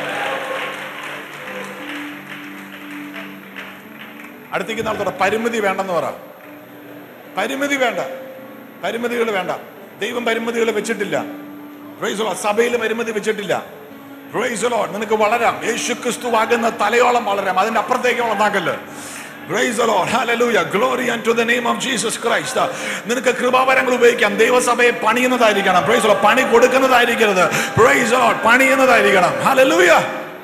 അടുത്തേക്ക് നാളത്തോടെ പരിമിതി വേണ്ടെന്ന് പറ പരിമിതി വേണ്ട പരിമിതികൾ വേണ്ട ദൈവം പരിമിതികൾ വെച്ചിട്ടില്ല Praise the Lord. സഭയിൽ പരിമിതി വെച്ചിട്ടില്ല Praise the Lord. നിനക്ക് വളരാം യേശു ക്രിസ്തു ആകുന്ന തലയോളം വളരാം അതിന്റെ അപ്പുറത്തേക്ക് വളർന്നാക്കല്ലോ Praise the Lord. Hallelujah. Glory unto the name of Jesus Christ. നിനക്ക് കൃപാവരങ്ങൾ ഉപയോഗിക്കാം ദൈവസഭയെ പണിയുന്നതായിരിക്കണം Praise the Lord. പണി കൊടുക്കുന്നതായിരിക്കരുത് Praise the Lord. പണിയുന്നതായിരിക്കണം Hallelujah.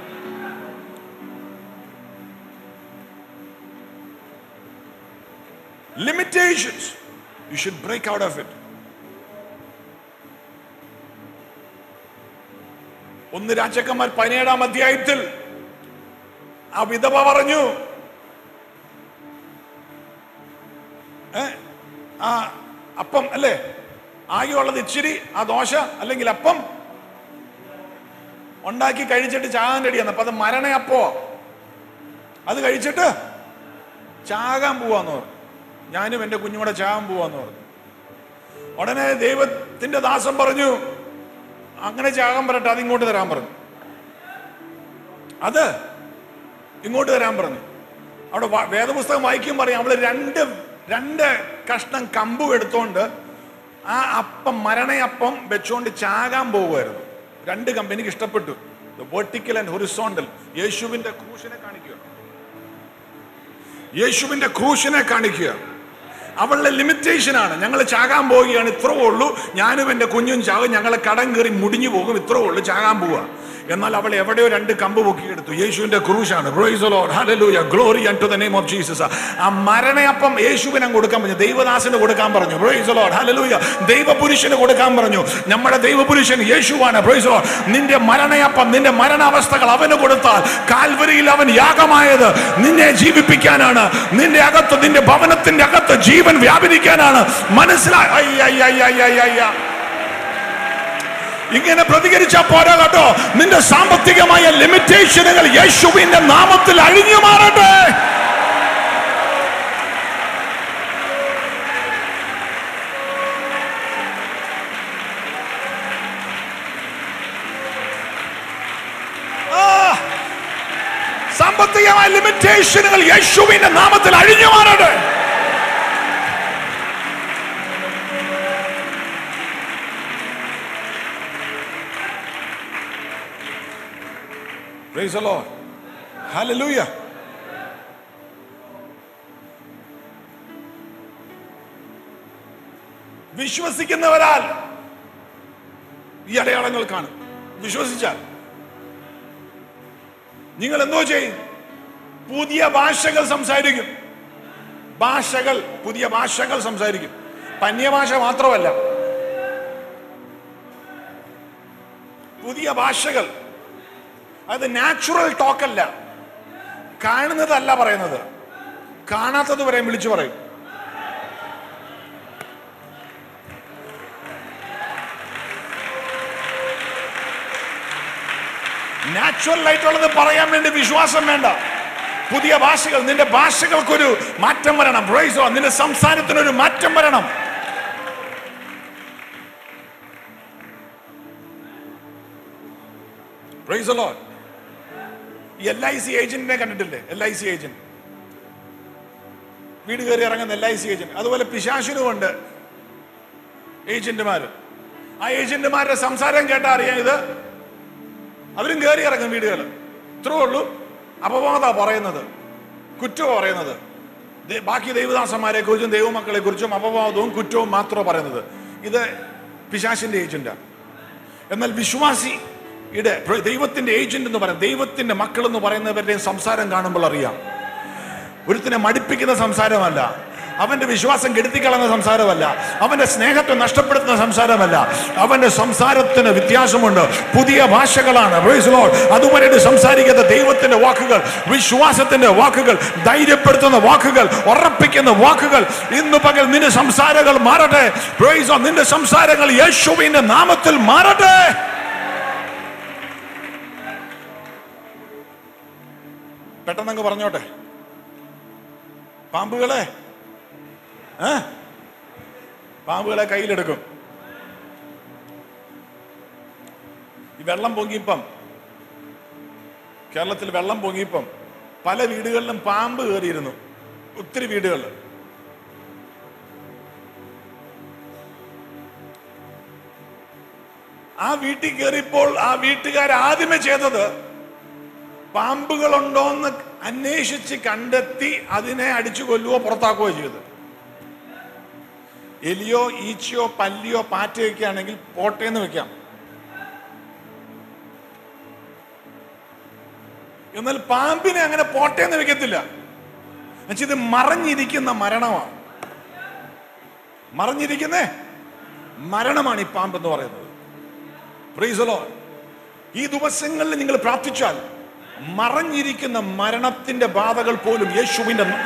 limitations. You should break out of it. ഒന്ന് രാജാക്കന്മാർ പതിനേഴാം അധ്യായത്തിൽ ആ വിധവ പറഞ്ഞു ഏ? ആ അപ്പം അല്ലേ ആകെയുള്ളത് ഇച്ചിരി ആ ദോശ അല്ലെങ്കിൽ അപ്പം ഉണ്ടാക്കി കഴിച്ചിട്ട് ചാകാൻ റെഡിയാണ് അപ്പൊ അത് മരണയപ്പോ അത് കഴിച്ചിട്ട് ചാകാൻ പോവാന്ന് പറഞ്ഞു ഞാനും എൻ്റെ കുഞ്ഞുകൂടെ ചാകാൻ പോവാന്ന് പറഞ്ഞു ഉടനെ ദൈവത്തിന്റെ ദാസം പറഞ്ഞു അങ്ങനെ ചാകാൻ പറയട്ടെ അത് ഇങ്ങോട്ട് തരാൻ പറഞ്ഞു അത് ഇങ്ങോട്ട് തരാൻ പറഞ്ഞു അവിടെ വ- വേദപുസ്തകം വായിക്കും പറയും അവള് രണ്ട് രണ്ട് കഷ്ണം കമ്പും എടുത്തോണ്ട് ആ അപ്പം മരണയപ്പം വെച്ചുകൊണ്ട് ചാകാൻ പോകുമായിരുന്നു രണ്ട് കമ്പ് എനിക്ക് ഇഷ്ടപ്പെട്ടു വെർട്ടിക്കൽ ആൻഡ് ഹൊറിസോണ്ടൽ യേശുവിന്റെ ക്രൂശിനെ കാണിക്കുക യേശുവിന്റെ ക്രൂശിനെ കാണിക്കുക അവളുടെ ലിമിറ്റേഷൻ ആണ് ഞങ്ങൾ ചാകാൻ പോവുകയാണ് ഇത്രേ ഉള്ളൂ ഞാനും എൻ്റെ കുഞ്ഞും ചാകും ഞങ്ങളെ കടം കയറി മുടിഞ്ഞു പോകും ഇത്രേ ഉള്ളൂ ചാകാൻ പോവുക എന്നാൽ അവൾ എവിടെയോ രണ്ട് കമ്പ് പൊക്കിയെടുത്തു യേശുവിന്റെ ക്രൂശാണ് glory to the name of Jesus ആ മരണയപ്പം യേശുവിനെ അങ്ങ് കൊടുക്കാൻ പറഞ്ഞു ദൈവദാസന് കൊടുക്കാൻ പറഞ്ഞു ഹലലൂയ ദൈവപുരുഷന് കൊടുക്കാൻ പറഞ്ഞു നമ്മുടെ ദൈവപുരുഷൻ യേശുവാണ് Praise the Lord. നിന്റെ മരണയപ്പം നിന്റെ മരണാവസ്ഥകൾ അവന് കൊടുത്താൽ കാൽവരിയിൽ അവൻ യാഗമായത് നിന്നെ ജീവിപ്പിക്കാനാണ് നിന്റെ അകത്ത് നിന്റെ ഭവനത്തിന്റെ അകത്ത് ജീവൻ വ്യാപരിക്കാനാണ് മനസ്സിലായി അയ്യ, അയ്യ, അയ്യ, അയ്യ, അയ്യ, അയ്യ. ഇങ്ങനെ പ്രതികരിച്ച പോരാ കേട്ടോ നിന്റെ സാമ്പത്തികമായ ലിമിറ്റേഷനുകൾ യേശുവിന്റെ നാമത്തിൽ അഴിഞ്ഞു മാറട്ടെ ആ, സാമ്പത്തികമായ ലിമിറ്റേഷനുകൾ യേശുവിന്റെ നാമത്തിൽ അഴിഞ്ഞു മാറട്ടെ Praise the Lord. Hallelujah. വിശ്വസിക്കുന്നവരാൽ ഈ അടയാളങ്ങൾ കാണും വിശ്വസിച്ചാൽ നിങ്ങൾ എന്തോ ചെയ്യും പുതിയ ഭാഷകൾ സംസാരിക്കും ഭാഷകൾ പുതിയ ഭാഷകൾ സംസാരിക്കും പന്യഭാഷ മാത്രമല്ല പുതിയ ഭാഷകൾ അത് നാച്ചുറൽ ടോക്ക് അല്ല കാണുന്നതല്ല പറയുന്നത് കാണാത്തത് വരെ വിളിച്ചു പറയും നാച്ചുറൽ ആയിട്ടുള്ളത് പറയാൻ വേണ്ടി വിശ്വാസം വേണ്ട പുതിയ ഭാഷകൾ നിന്റെ ഭാഷകൾക്കൊരു മാറ്റം വരണം Praise the Lord. നിന്റെ സംസാരത്തിനൊരു മാറ്റം വരണം Praise the Lord. ഈ എൽ ഐ സി ഏജന്റിനെ കണ്ടിട്ടില്ലേ എൽ ഐ സി ഏജന്റ് വീട് കയറി ഇറങ്ങുന്ന എൽ ഐ സി ഏജന്റ് അതുപോലെ പിശാശിനുമുണ്ട് ഏജന്റുമാര് ആ ഏജന്റുമാരുടെ സംസാരം കേട്ടാ അറിയാം ഇത് അവരും കയറി ഇറങ്ങും വീടുകൾ ഇത്രേ ഉള്ളൂ അപവാദ പറയുന്നത് കുറ്റം പറയുന്നത് ദേ- ബാക്കി ദൈവദാസന്മാരെ കുറിച്ചും ദൈവമക്കളെ കുറിച്ചും അപവാദവും കുറ്റവും മാത്രമേ പറയുന്നത് ഇത് പിശാശിന്റെ ഏജന്റാ എന്നാൽ വിശ്വാസി ഇടെ ദൈവത്തിന്റെ ഏജന്റ് എന്ന് പറയാം ദൈവത്തിന്റെ മക്കൾ എന്ന് പറയുന്നവരുടെയും സംസാരം കാണുമ്പോൾ അറിയാം ഒരുത്തിനെ മടിപ്പിക്കുന്ന സംസാരമല്ല അവന്റെ വിശ്വാസം കെടുത്തിക്കളയുന്ന സംസാരമല്ല അവന്റെ സ്നേഹത്തെ നഷ്ടപ്പെടുത്തുന്ന സംസാരമല്ല അവന്റെ സംസാരത്തിന് വ്യത്യാസമുണ്ട് പുതിയ ഭാഷകളാണ് Praise the Lord. അതുവരെ സംസാരിക്കുന്ന ദൈവത്തിന്റെ വാക്കുകൾ വിശ്വാസത്തിന്റെ വാക്കുകൾ ധൈര്യപ്പെടുത്തുന്ന വാക്കുകൾ ഉറപ്പിക്കുന്ന വാക്കുകൾ ഇന്ന് പകൽ നിന്റെ സംസാരങ്ങൾ മാറട്ടെ Praise the Lord. നിന്റെ സംസാരങ്ങൾ യേശുവിന്റെ നാമത്തിൽ മാറട്ടെ പെട്ടെന്നങ്ങ് പറഞ്ഞോട്ടെ പാമ്പുകളെ ഏ പാമ്പുകളെ കയ്യിലെടുക്കും ഈ വെള്ളം പൊങ്ങിയപ്പം കേരളത്തിൽ വെള്ളം പൊങ്ങിയപ്പം പല വീടുകളിലും പാമ്പ് കയറിയിരുന്നു ഒത്തിരി വീടുകളിൽ ആ വീട്ടിൽ കയറിയപ്പോൾ ആ വീട്ടുകാർ ആദ്യമേ ചെയ്തത് പാമ്പുകളുണ്ടോന്ന് അന്വേഷിച്ച് കണ്ടെത്തി അതിനെ അടിച്ചു കൊല്ലുകയോ പുറത്താക്കുകയോ ചെയ്തത് എലിയോ ഈച്ചയോ പല്ലിയോ പാറ്റയൊക്കെ ആണെങ്കിൽ പോട്ടേന്ന് വെക്കാം എന്നാൽ പാമ്പിനെ അങ്ങനെ പോട്ടേന്ന് വെക്കത്തില്ല എന്നുവെച്ചാൽ ഇത് മറഞ്ഞിരിക്കുന്ന മരണമാണ് മറഞ്ഞിരിക്കുന്നേ മരണമാണ് ഈ പാമ്പ് എന്ന് പറയുന്നത് Praise the Lord. ഈ ദിവസങ്ങളിൽ നിങ്ങൾ പ്രാർത്ഥിച്ചാൽ മറഞ്ഞിരിക്കുന്ന മരണത്തിന്റെ ബാധകൾ പോലും യേശുവിന്റെ ന-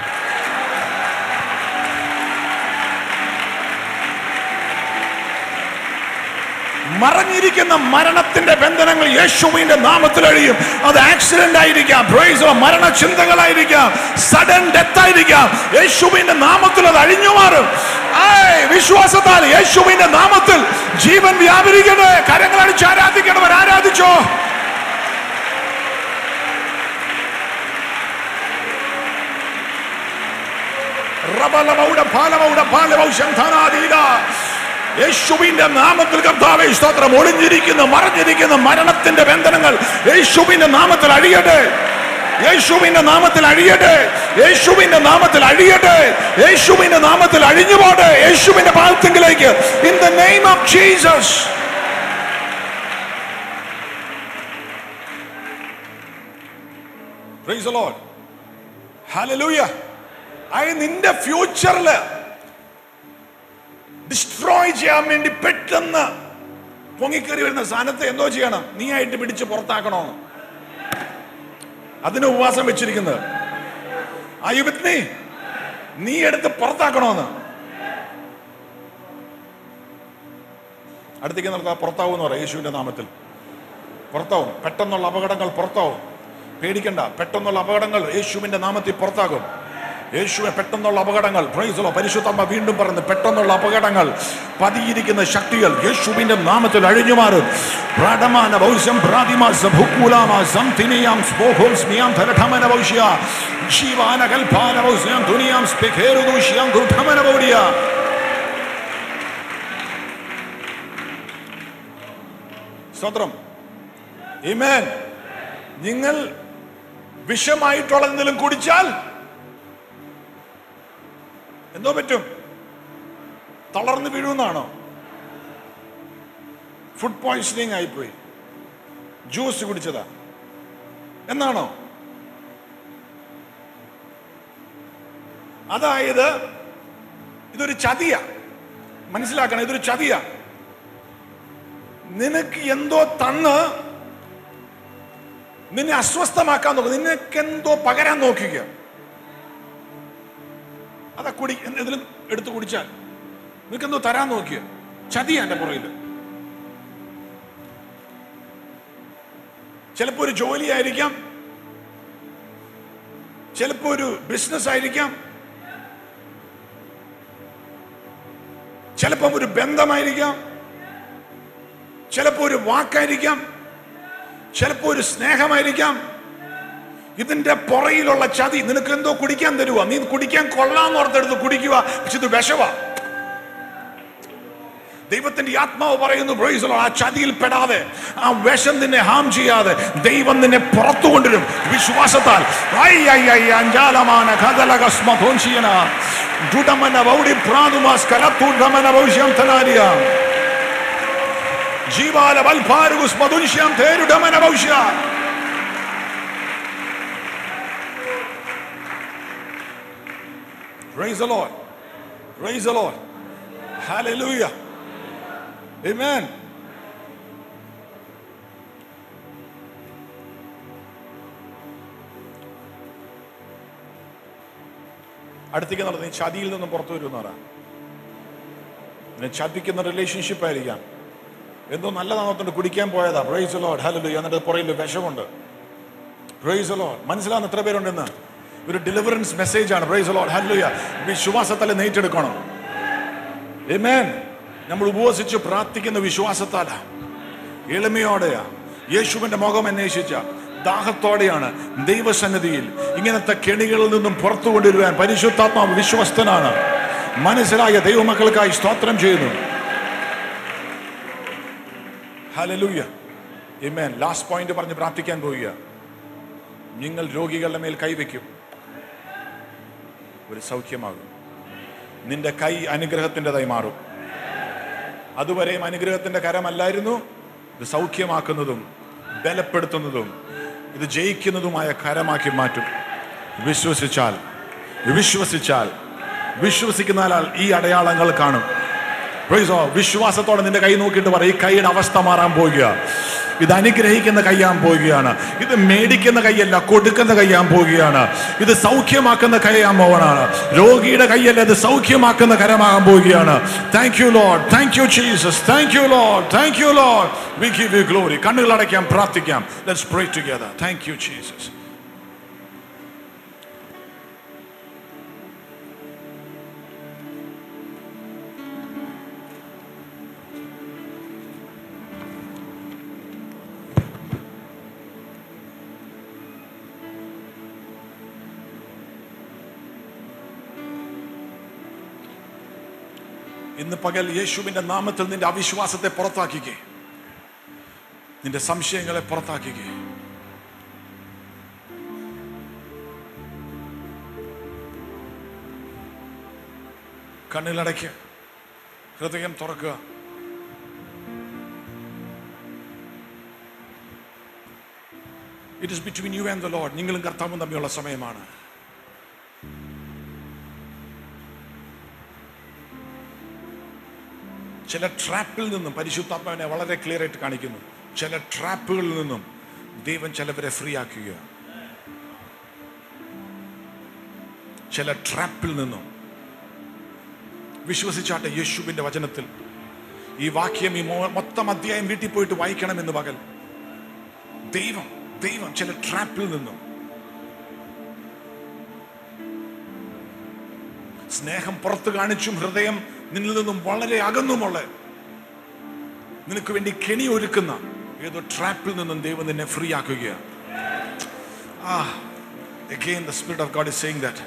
മറഞ്ഞിരിക്കുന്ന മരണത്തിന്റെ ബന്ധനങ്ങൾ യേശുവിന്റെ നാമത്തിൽ അഴിയും അത് ആക്സിഡന്റ് ആയിരിക്കാം praise the Lord. മരണചിന്തകളായിരിക്കാം സഡൻ ഡെത്ത് ആയിരിക്കാം യേശുവിന്റെ നാമത്തിൽ അത് അഴിഞ്ഞു മാറും ആയ്, വിശ്വാസത്താൽ യേശുവിന്റെ നാമത്തിൽ ജീവൻ വ്യാപരിക്കട്ടെ കരങ്ങൾ അടിച്ച് ആരാധിക്കണവർ ആരാധിച്ചോ റബലമൗഡ ഫാലമൗഡ ഫാലമൗ ശംധാനാദീന. യേശുവിന്റെ നാമത്തിൽ കർത്താവെ സ്തോത്രം ഒളിഞ്ഞിരിക്കുന്ന മറഞ്ഞിരിക്കുന്ന മരണത്തിന്റെ ബന്ധനങ്ങൾ യേശുവിന്റെ നാമത്തിൽ അഴിയട്ടെ യേശുവിന്റെ നാമത്തിൽ അഴിയട്ടെ യേശുവിന്റെ നാമത്തിൽ അഴിയട്ടെ യേശുവിന്റെ നാമത്തിൽ അഴിഞ്ഞു പോട്ടെ യേശുവിന്റെ പാദത്തിങ്കിലേക്ക് in the name of Jesus Praise the Lord. Hallelujah. അയ നിന്റെ ഫ്യൂച്ചറിൽ ഡിസ്ട്രോയ് ചെയ്യാൻ വേണ്ടി പെട്ടെന്ന് പൊങ്ങിക്കേറി വരുന്ന സ്ഥാനത്ത് എന്തോ ചെയ്യണം നീ ആയിട്ട് പിടിച്ച് പുറത്താക്കണമെന്ന് അതിന് ഉപവാസം വെച്ചിരിക്കുന്നത് ആയുബത്നി നീ എടുത്ത് പുറത്താക്കണമെന്ന് അടുത്തേക്ക് നടത്താൻ പുറത്താവും എന്ന് പറയാം യേശുവിന്റെ നാമത്തിൽ പുറത്താവും പെട്ടെന്നുള്ള അപകടങ്ങൾ പുറത്താവും പേടിക്കണ്ട പെട്ടെന്നുള്ള അപകടങ്ങൾ യേശുവിന്റെ നാമത്തിൽ പുറത്താകും യേശുവെ പെട്ടെന്നുള്ള അപകടങ്ങൾ പ്രൈസലോ പരിശുദ്ധമ്മ വീണ്ടും പറഞ്ഞു പെട്ടെന്നുള്ള അപകടങ്ങൾ പതിയിരിക്കുന്ന ശക്തികൾ യേശുവിന്റെ നാമത്തിൽ അഴിഞ്ഞു മാറും പ്രാടമാന ഭൗസ്യം പ്രാതിമാസ ഭൂക്കൂലാമാസം തിനിയാം സ്പോഹോസ്മിയാം ധരഠമന ഭൗഷ്യ ശിവാന കൽപാന ഭൗസ്യാം തുനിയാം സ്പെഖേരുദൂഷ്യാം ഗുഠമന ഭൗഡിയ സ്തോത്രം Amen. നിങ്ങൾ വിഷമായിട്ടുള്ള എന്തെങ്കിലും കുടിച്ചാൽ എന്തോ പറ്റും തളർന്നു വീഴുമെന്നാണോ ഫുഡ് പോയിസണിങ് ആയിപ്പോയി ജ്യൂസ് കുടിച്ചതാ എന്നാണോ അതായത് ഇതൊരു ചതിയ മനസ്സിലാക്കണം ഇതൊരു ചതിയ നിനക്ക് എന്തോ തന്ന് നിന്നെ അസ്വസ്ഥമാക്കാൻ നോക്കുക നിനക്ക് എന്തോ പകരാൻ നോക്കുക അതാ കുടി എന്തെങ്കിലും എടുത്ത് കുടിച്ചാൽ നിനക്ക് എന്തോ തരാൻ നോക്കിയ ചതിയാ എന്റെ പുറകില് ചിലപ്പോൾ ഒരു ജോലിയായിരിക്കാം ചിലപ്പോൾ ഒരു ബിസിനസ് ആയിരിക്കാം ചിലപ്പം ഒരു ബന്ധമായിരിക്കാം ചിലപ്പോൾ ഒരു വാക്കായിരിക്കാം ചിലപ്പോൾ ഒരു സ്നേഹമായിരിക്കാം ഇതിന്റെ പുറയിലുള്ള ചതി നിനക്ക് എന്തോ കുടിക്കാൻ തരുക നീ കുടിക്കാൻ കൊള്ളാന്ന് ഓർത്തെടുത്ത് കുടിക്കുക പക്ഷെ ഇത് വിഷവാ ദൈവത്തിന്റെ ആത്മാവ് പറയുന്നു praise the Lord. ആ ചതിയിൽ പെടാതെ ആ വിഷം നിന്നെ ഹാം ചെയ്യാതെ ദൈവം നിന്നെ പുറത്തു കൊണ്ടുവരും വിശ്വാസത്താൽ ഐ, ഐ, ഐ, അഞ്ചാലമാന ഖദലകസ്മധോൻഷിയന. ജുഡമന വൗഡി പ്രാതുമാസ് കലത്തൂഢമന ഭവിഷ്യം തനാരിയ. ജീവാല വൽഭാരുകുസ് മധുൻഷ്യം തേരുഡമന ഭവിഷ്യ. Praise the Lord. Praise the Lord. Hallelujah. Amen. അടുത്തേക്ക് നടന്ന് നീ ചതിയിൽ നിന്നും പുറത്തു വരുമെന്ന് പറ നീ ചതിക്കുന്ന റിലേഷൻഷിപ്പ് ആയിരിക്കാം എന്തോ നല്ലതാണോത്തോണ്ട് കുടിക്കാൻ പോയതാ പ്രൈസ് ലോഡ് ഹലോ എന്നിട്ട് പുറയിൽ വിഷമുണ്ട് പ്രൈസ് ലോഡ് മനസ്സിലാവുന്ന എത്ര പേരുണ്ടെന്ന് ഒരു ഡെലിവറൻസ് മെസ്സേജ് ആണ് പ്രൈസ് ലോഡ് ഹല്ലുയ വിശ്വാസത്താൽ നെയ്റ്റെടുക്കണം Amen. നമ്മൾ ഉപവസിച്ച് പ്രാർത്ഥിക്കുന്ന വിശ്വാസത്താല എളിമയോടെയാ യേശുവിന്റെ മുഖം അന്വേഷിച്ച ദാഹത്തോടെയാണ് ദൈവസന്നിധിയിൽ ഇങ്ങനത്തെ കെണികളിൽ നിന്നും പുറത്തു കൊണ്ടുവരുവാൻ പരിശുദ്ധാത്മാവ് വിശ്വസ്തനാണ് മനസ്സിലായ ദൈവമക്കൾക്കായി സ്തോത്രം ചെയ്യുന്നു ഹലലൂയ Amen. ലാസ്റ്റ് പോയിന്റ് പറഞ്ഞ് പ്രാർത്ഥിക്കാൻ പോവുക നിങ്ങൾ രോഗികളുടെ മേൽ കൈവയ്ക്കും ഒരു സൗഖ്യമാകും നിന്റെ കൈ അനുഗ്രഹത്തിൻ്റെതായി മാറും അതുവരെയും അനുഗ്രഹത്തിന്റെ കരമല്ലായിരുന്നു ഇത് സൗഖ്യമാക്കുന്നതും ബലപ്പെടുത്തുന്നതും ഇത് ജയിക്കുന്നതുമായ കരമാക്കി മാറ്റും വിശ്വസിച്ചാൽ വിശ്വസിച്ചാൽ വിശ്വസിക്കുന്ന ആൾ ഈ അടയാളങ്ങൾ കാണും Praise the Lord. വിശ്വാസത്തോടെ നിന്റെ കൈ നോക്കിയിട്ട് പറ ഈ കൈയുടെ അവസ്ഥ മാറാൻ പോകുക ഇത് അനുഗ്രഹിക്കുന്ന കൈയാൻ പോവുകയാണ് ഇത് മേടിക്കുന്ന കൈയല്ല കൊടുക്കുന്ന കൈയാൻ പോവുകയാണ് ഇത് സൗഖ്യമാക്കുന്ന കൈയാൻ പോവാണ് രോഗിയുടെ കൈയല്ല ഇത് സൗഖ്യമാക്കുന്ന കരമാകാൻ പോവുകയാണ് thank you Lord thank you Jesus thank you Lord thank you Lord we give you glory കണ്ണുകൾ അടയ്ക്കാം പ്രാർത്ഥിക്കാം let's pray together thank you Jesus ഇന്ന് പകൽ യേശുവിന്റെ നാമത്തിൽ നിന്റെ അവിശ്വാസത്തെ പുറത്താക്കിക്കേ നിന്റെ സംശയങ്ങളെ പുറത്താക്കിക്കേ കണ്ണിലടയ്ക്ക് ഹൃദയം തുറക്കുക it is between you and the Lord നിങ്ങളും കർത്താവും തമ്മിലുള്ള സമയമാണ് ചില ട്രാപ്പിൽ നിന്നും പരിശുദ്ധാത്മാവിനെ വളരെ ക്ലിയർ ആയിട്ട് കാണിക്കുന്നു ചില ട്രാപ്പുകളിൽ നിന്നും ദൈവം ചിലവരെ ഫ്രീ ആക്കുക ചില ട്രാപ്പിൽ നിന്നും വിശ്വസിച്ചാട്ടെ യേശുവിന്റെ വചനത്തിൽ ഈ വാക്യം ഈ മൊ- മൊത്തം അധ്യായം വീട്ടിൽ പോയിട്ട് വായിക്കണമെന്ന് പകൽ ദൈവം ദൈവം ചില ട്രാപ്പിൽ നിന്നും സ്നേഹം പുറത്ത് കാണിച്ചും ഹൃദയം നിന്നിൽ നിന്നും വളരെ അകന്നുമുള്ള നിനക്ക് വേണ്ടി കെണി ഒരുക്കുന്ന ഏതോ ട്രാപ്പിൽ നിന്നും ദൈവം നിന്നെ ഫ്രീ ആക്കുകയാണ് ആ again the spirit of god is saying that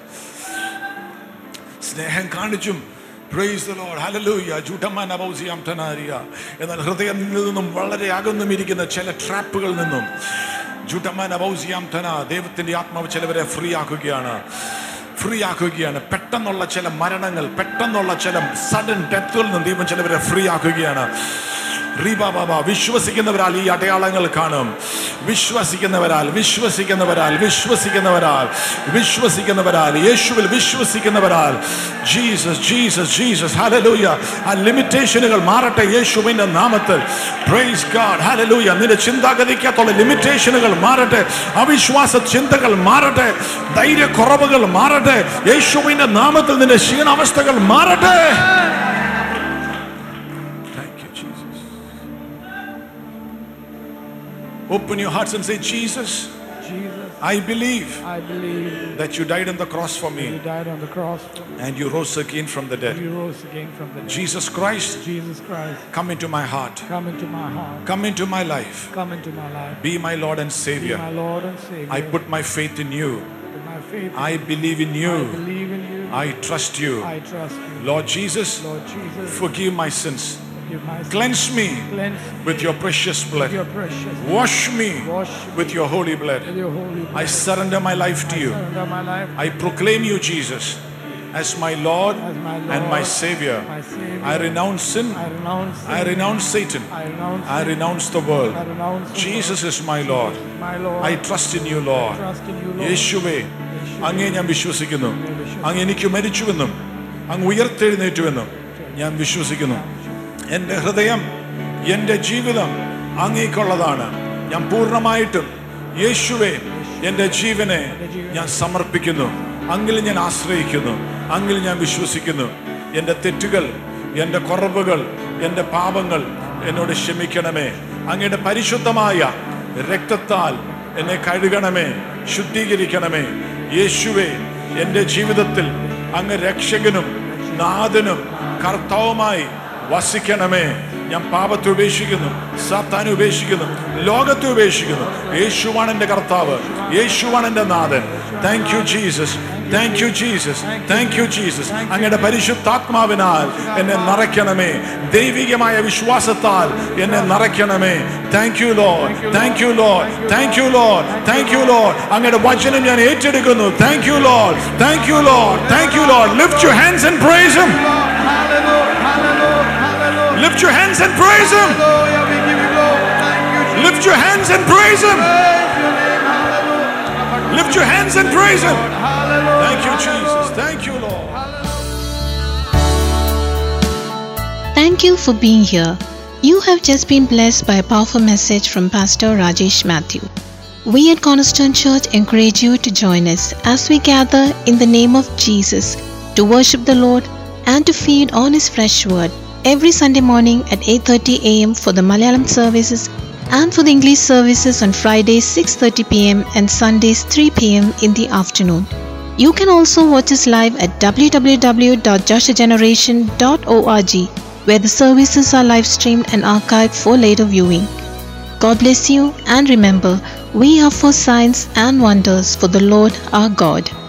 സ്നേഹം കാണിച്ചും Praise the Lord. Hallelujah. ജൂഡമാന ബൗസിയാം തനാരിയ. എന്നാൽ ഹൃദയത്തിൽ നിന്നും വളരെ അകന്നും ഇരിക്കുന്ന ചില ട്രാപ്പുകളിൽ നിന്നും ജൂഡമാന ബൗസിയാം തന ദൈവത്തിന്റെ ആത്മാവ് ചിലവരെ ഫ്രീ ആക്കുകയാണ് ഫ്രീ ആക്കുകയാണ് പെട്ടെന്നുള്ള ചില മരണങ്ങൾ പെട്ടെന്നുള്ള ചില സഡൻ ഡെത്തുകളിൽ നിന്നും ദൈവം ചിലവരെ ഫ്രീ ആക്കുകയാണ് റീബാ ബാബ വിശ്വസിക്കുന്നവരാൽ ഈ അടയാളങ്ങൾ കാണും വിശ്വസിക്കുന്നവരാൽ വിശ്വസിക്കുന്നവരാൽ വിശ്വസിക്കുന്നവരാൽ വിശ്വസിക്കുന്നവരാൽ യേശുവിൽ വിശ്വസിക്കുന്നവരാൽ ജീസസ് ജീസസ് ജീസസ് ഹല്ലേലൂയ ആ ലിമിറ്റേഷനുകൾ മാറട്ടെ യേശുവിന്റെ നാമത്തിൽ പ്രൈസ് ഗാഡ് ഹല്ലേലൂയ നിന്റെ ചിന്താഗതിക്കകത്തുള്ള ലിമിറ്റേഷനുകൾ മാറട്ടെ അവിശ്വാസ ചിന്തകൾ മാറട്ടെ ധൈര്യക്കുറവുകൾ മാറട്ടെ യേശുവിന്റെ നാമത്തിൽ നിന്റെ ക്ഷീണാവസ്ഥകൾ മാറട്ടെ Thank you, Jesus. Open your hearts and say, Jesus, Jesus, I believe I believe that you died on the cross for you me died on the cross for me. and you rose again from the dead. You rose again from the dead. Jesus Christ, Jesus Christ, come into my heart, come into my heart. come into my life, Come into my life. be my Lord and Be my Savior. Lord and Savior. I put my faith in you. Put my faith. I believe in I you. believe in you. I trust you. I trust you. Lord Jesus, Lord Jesus, forgive my sins. forgive my sins. Cleanse me Cleanse me with your precious with blood. your precious blood. Wash me Wash me with your holy blood. with your holy blood. I surrender my life to I you. surrender my life I proclaim you, Jesus, as my Lord as my Lord and my Savior. my Savior. I renounce sin. I renounce I sin. renounce Satan. I renounce I sin. renounce the world. I renounce the Jesus is my Lord. world. my Lord. I trust in you, Lord. trust in you, Lord. യേശുവേ അങ്ങേ ഞാൻ വിശ്വസിക്കുന്നു അങ്ങ് എനിക്ക് മരിച്ചുവെന്നും അങ്ങ് ഉയർത്തെഴുന്നേറ്റുവെന്നും ഞാൻ വിശ്വസിക്കുന്നു എൻ്റെ ഹൃദയം എൻ്റെ ജീവിതം അങ്ങേക്കുള്ളതാണ് ഞാൻ പൂർണ്ണമായിട്ടും യേശുവേ എൻ്റെ ജീവനെ ഞാൻ സമർപ്പിക്കുന്നു അങ്ങിൽ ഞാൻ ആശ്രയിക്കുന്നു അങ്ങിൽ ഞാൻ വിശ്വസിക്കുന്നു എൻ്റെ തെറ്റുകൾ എൻ്റെ കുറവുകൾ എൻ്റെ പാപങ്ങൾ എന്നോട് ക്ഷമിക്കണമേ അങ്ങയുടെ പരിശുദ്ധമായ രക്തത്താൽ എന്നെ കഴുകണമേ ശുദ്ധീകരിക്കണമേ യേശുവേ എൻ്റെ ജീവിതത്തിൽ അങ്ങ് രക്ഷകനും നാഥനും കർത്താവുമായി വസിക്കണമേ ഞാൻ പാപത്തെ ഉപേക്ഷിക്കുന്നു സാത്താനെ ഉപേക്ഷിക്കുന്നു ലോകത്തെ ഉപേക്ഷിക്കുന്നു യേശുവാണ് എൻ്റെ കർത്താവ് യേശുവാണ് എൻ്റെ നാഥൻ thank you Jesus thank you Jesus thank you Jesus അങ്ങയുടെ പരിശുദ്ധാത്മാവിനാൽ എന്നെ നിറയ്ക്കണമേ ദൈവികമായ വിശ്വാസത്താൽ എന്നെ നിറയ്ക്കണമേ thank you Lord thank you Lord thank you Lord thank you Lord അങ്ങയുടെ വചനം ഞാൻ ഏറ്റെടുക്കുന്നു thank you Lord thank you Lord thank you Lord lift you hands and praise him Hallelujah, hallelujah, hallelujah. Lift your hands and praise Him. Hallelujah, we give you glory. Thank you, Jesus. Lift your hands and praise Him. Praise your name. Hallelujah. Lift your hands and praise Him. Hallelujah. Thank you, Jesus. Thank you, Lord. Thank you for being here. You have just been blessed by a powerful message from Pastor Rajesh Matthew. We at Cornerstone Church encourage you to join us as we gather in the name of Jesus to worship the Lord and to feed on his fresh word every Sunday morning at 8:30 a.m. for the Malayalam services and for the English services on Fridays 6:30 p.m. and Sundays 3 p.m. in the afternoon. You can also watch us live at www.joshageneration.org where the services are live streamed and archived for later viewing. God bless you and remember, we are for signs and wonders for the Lord our God.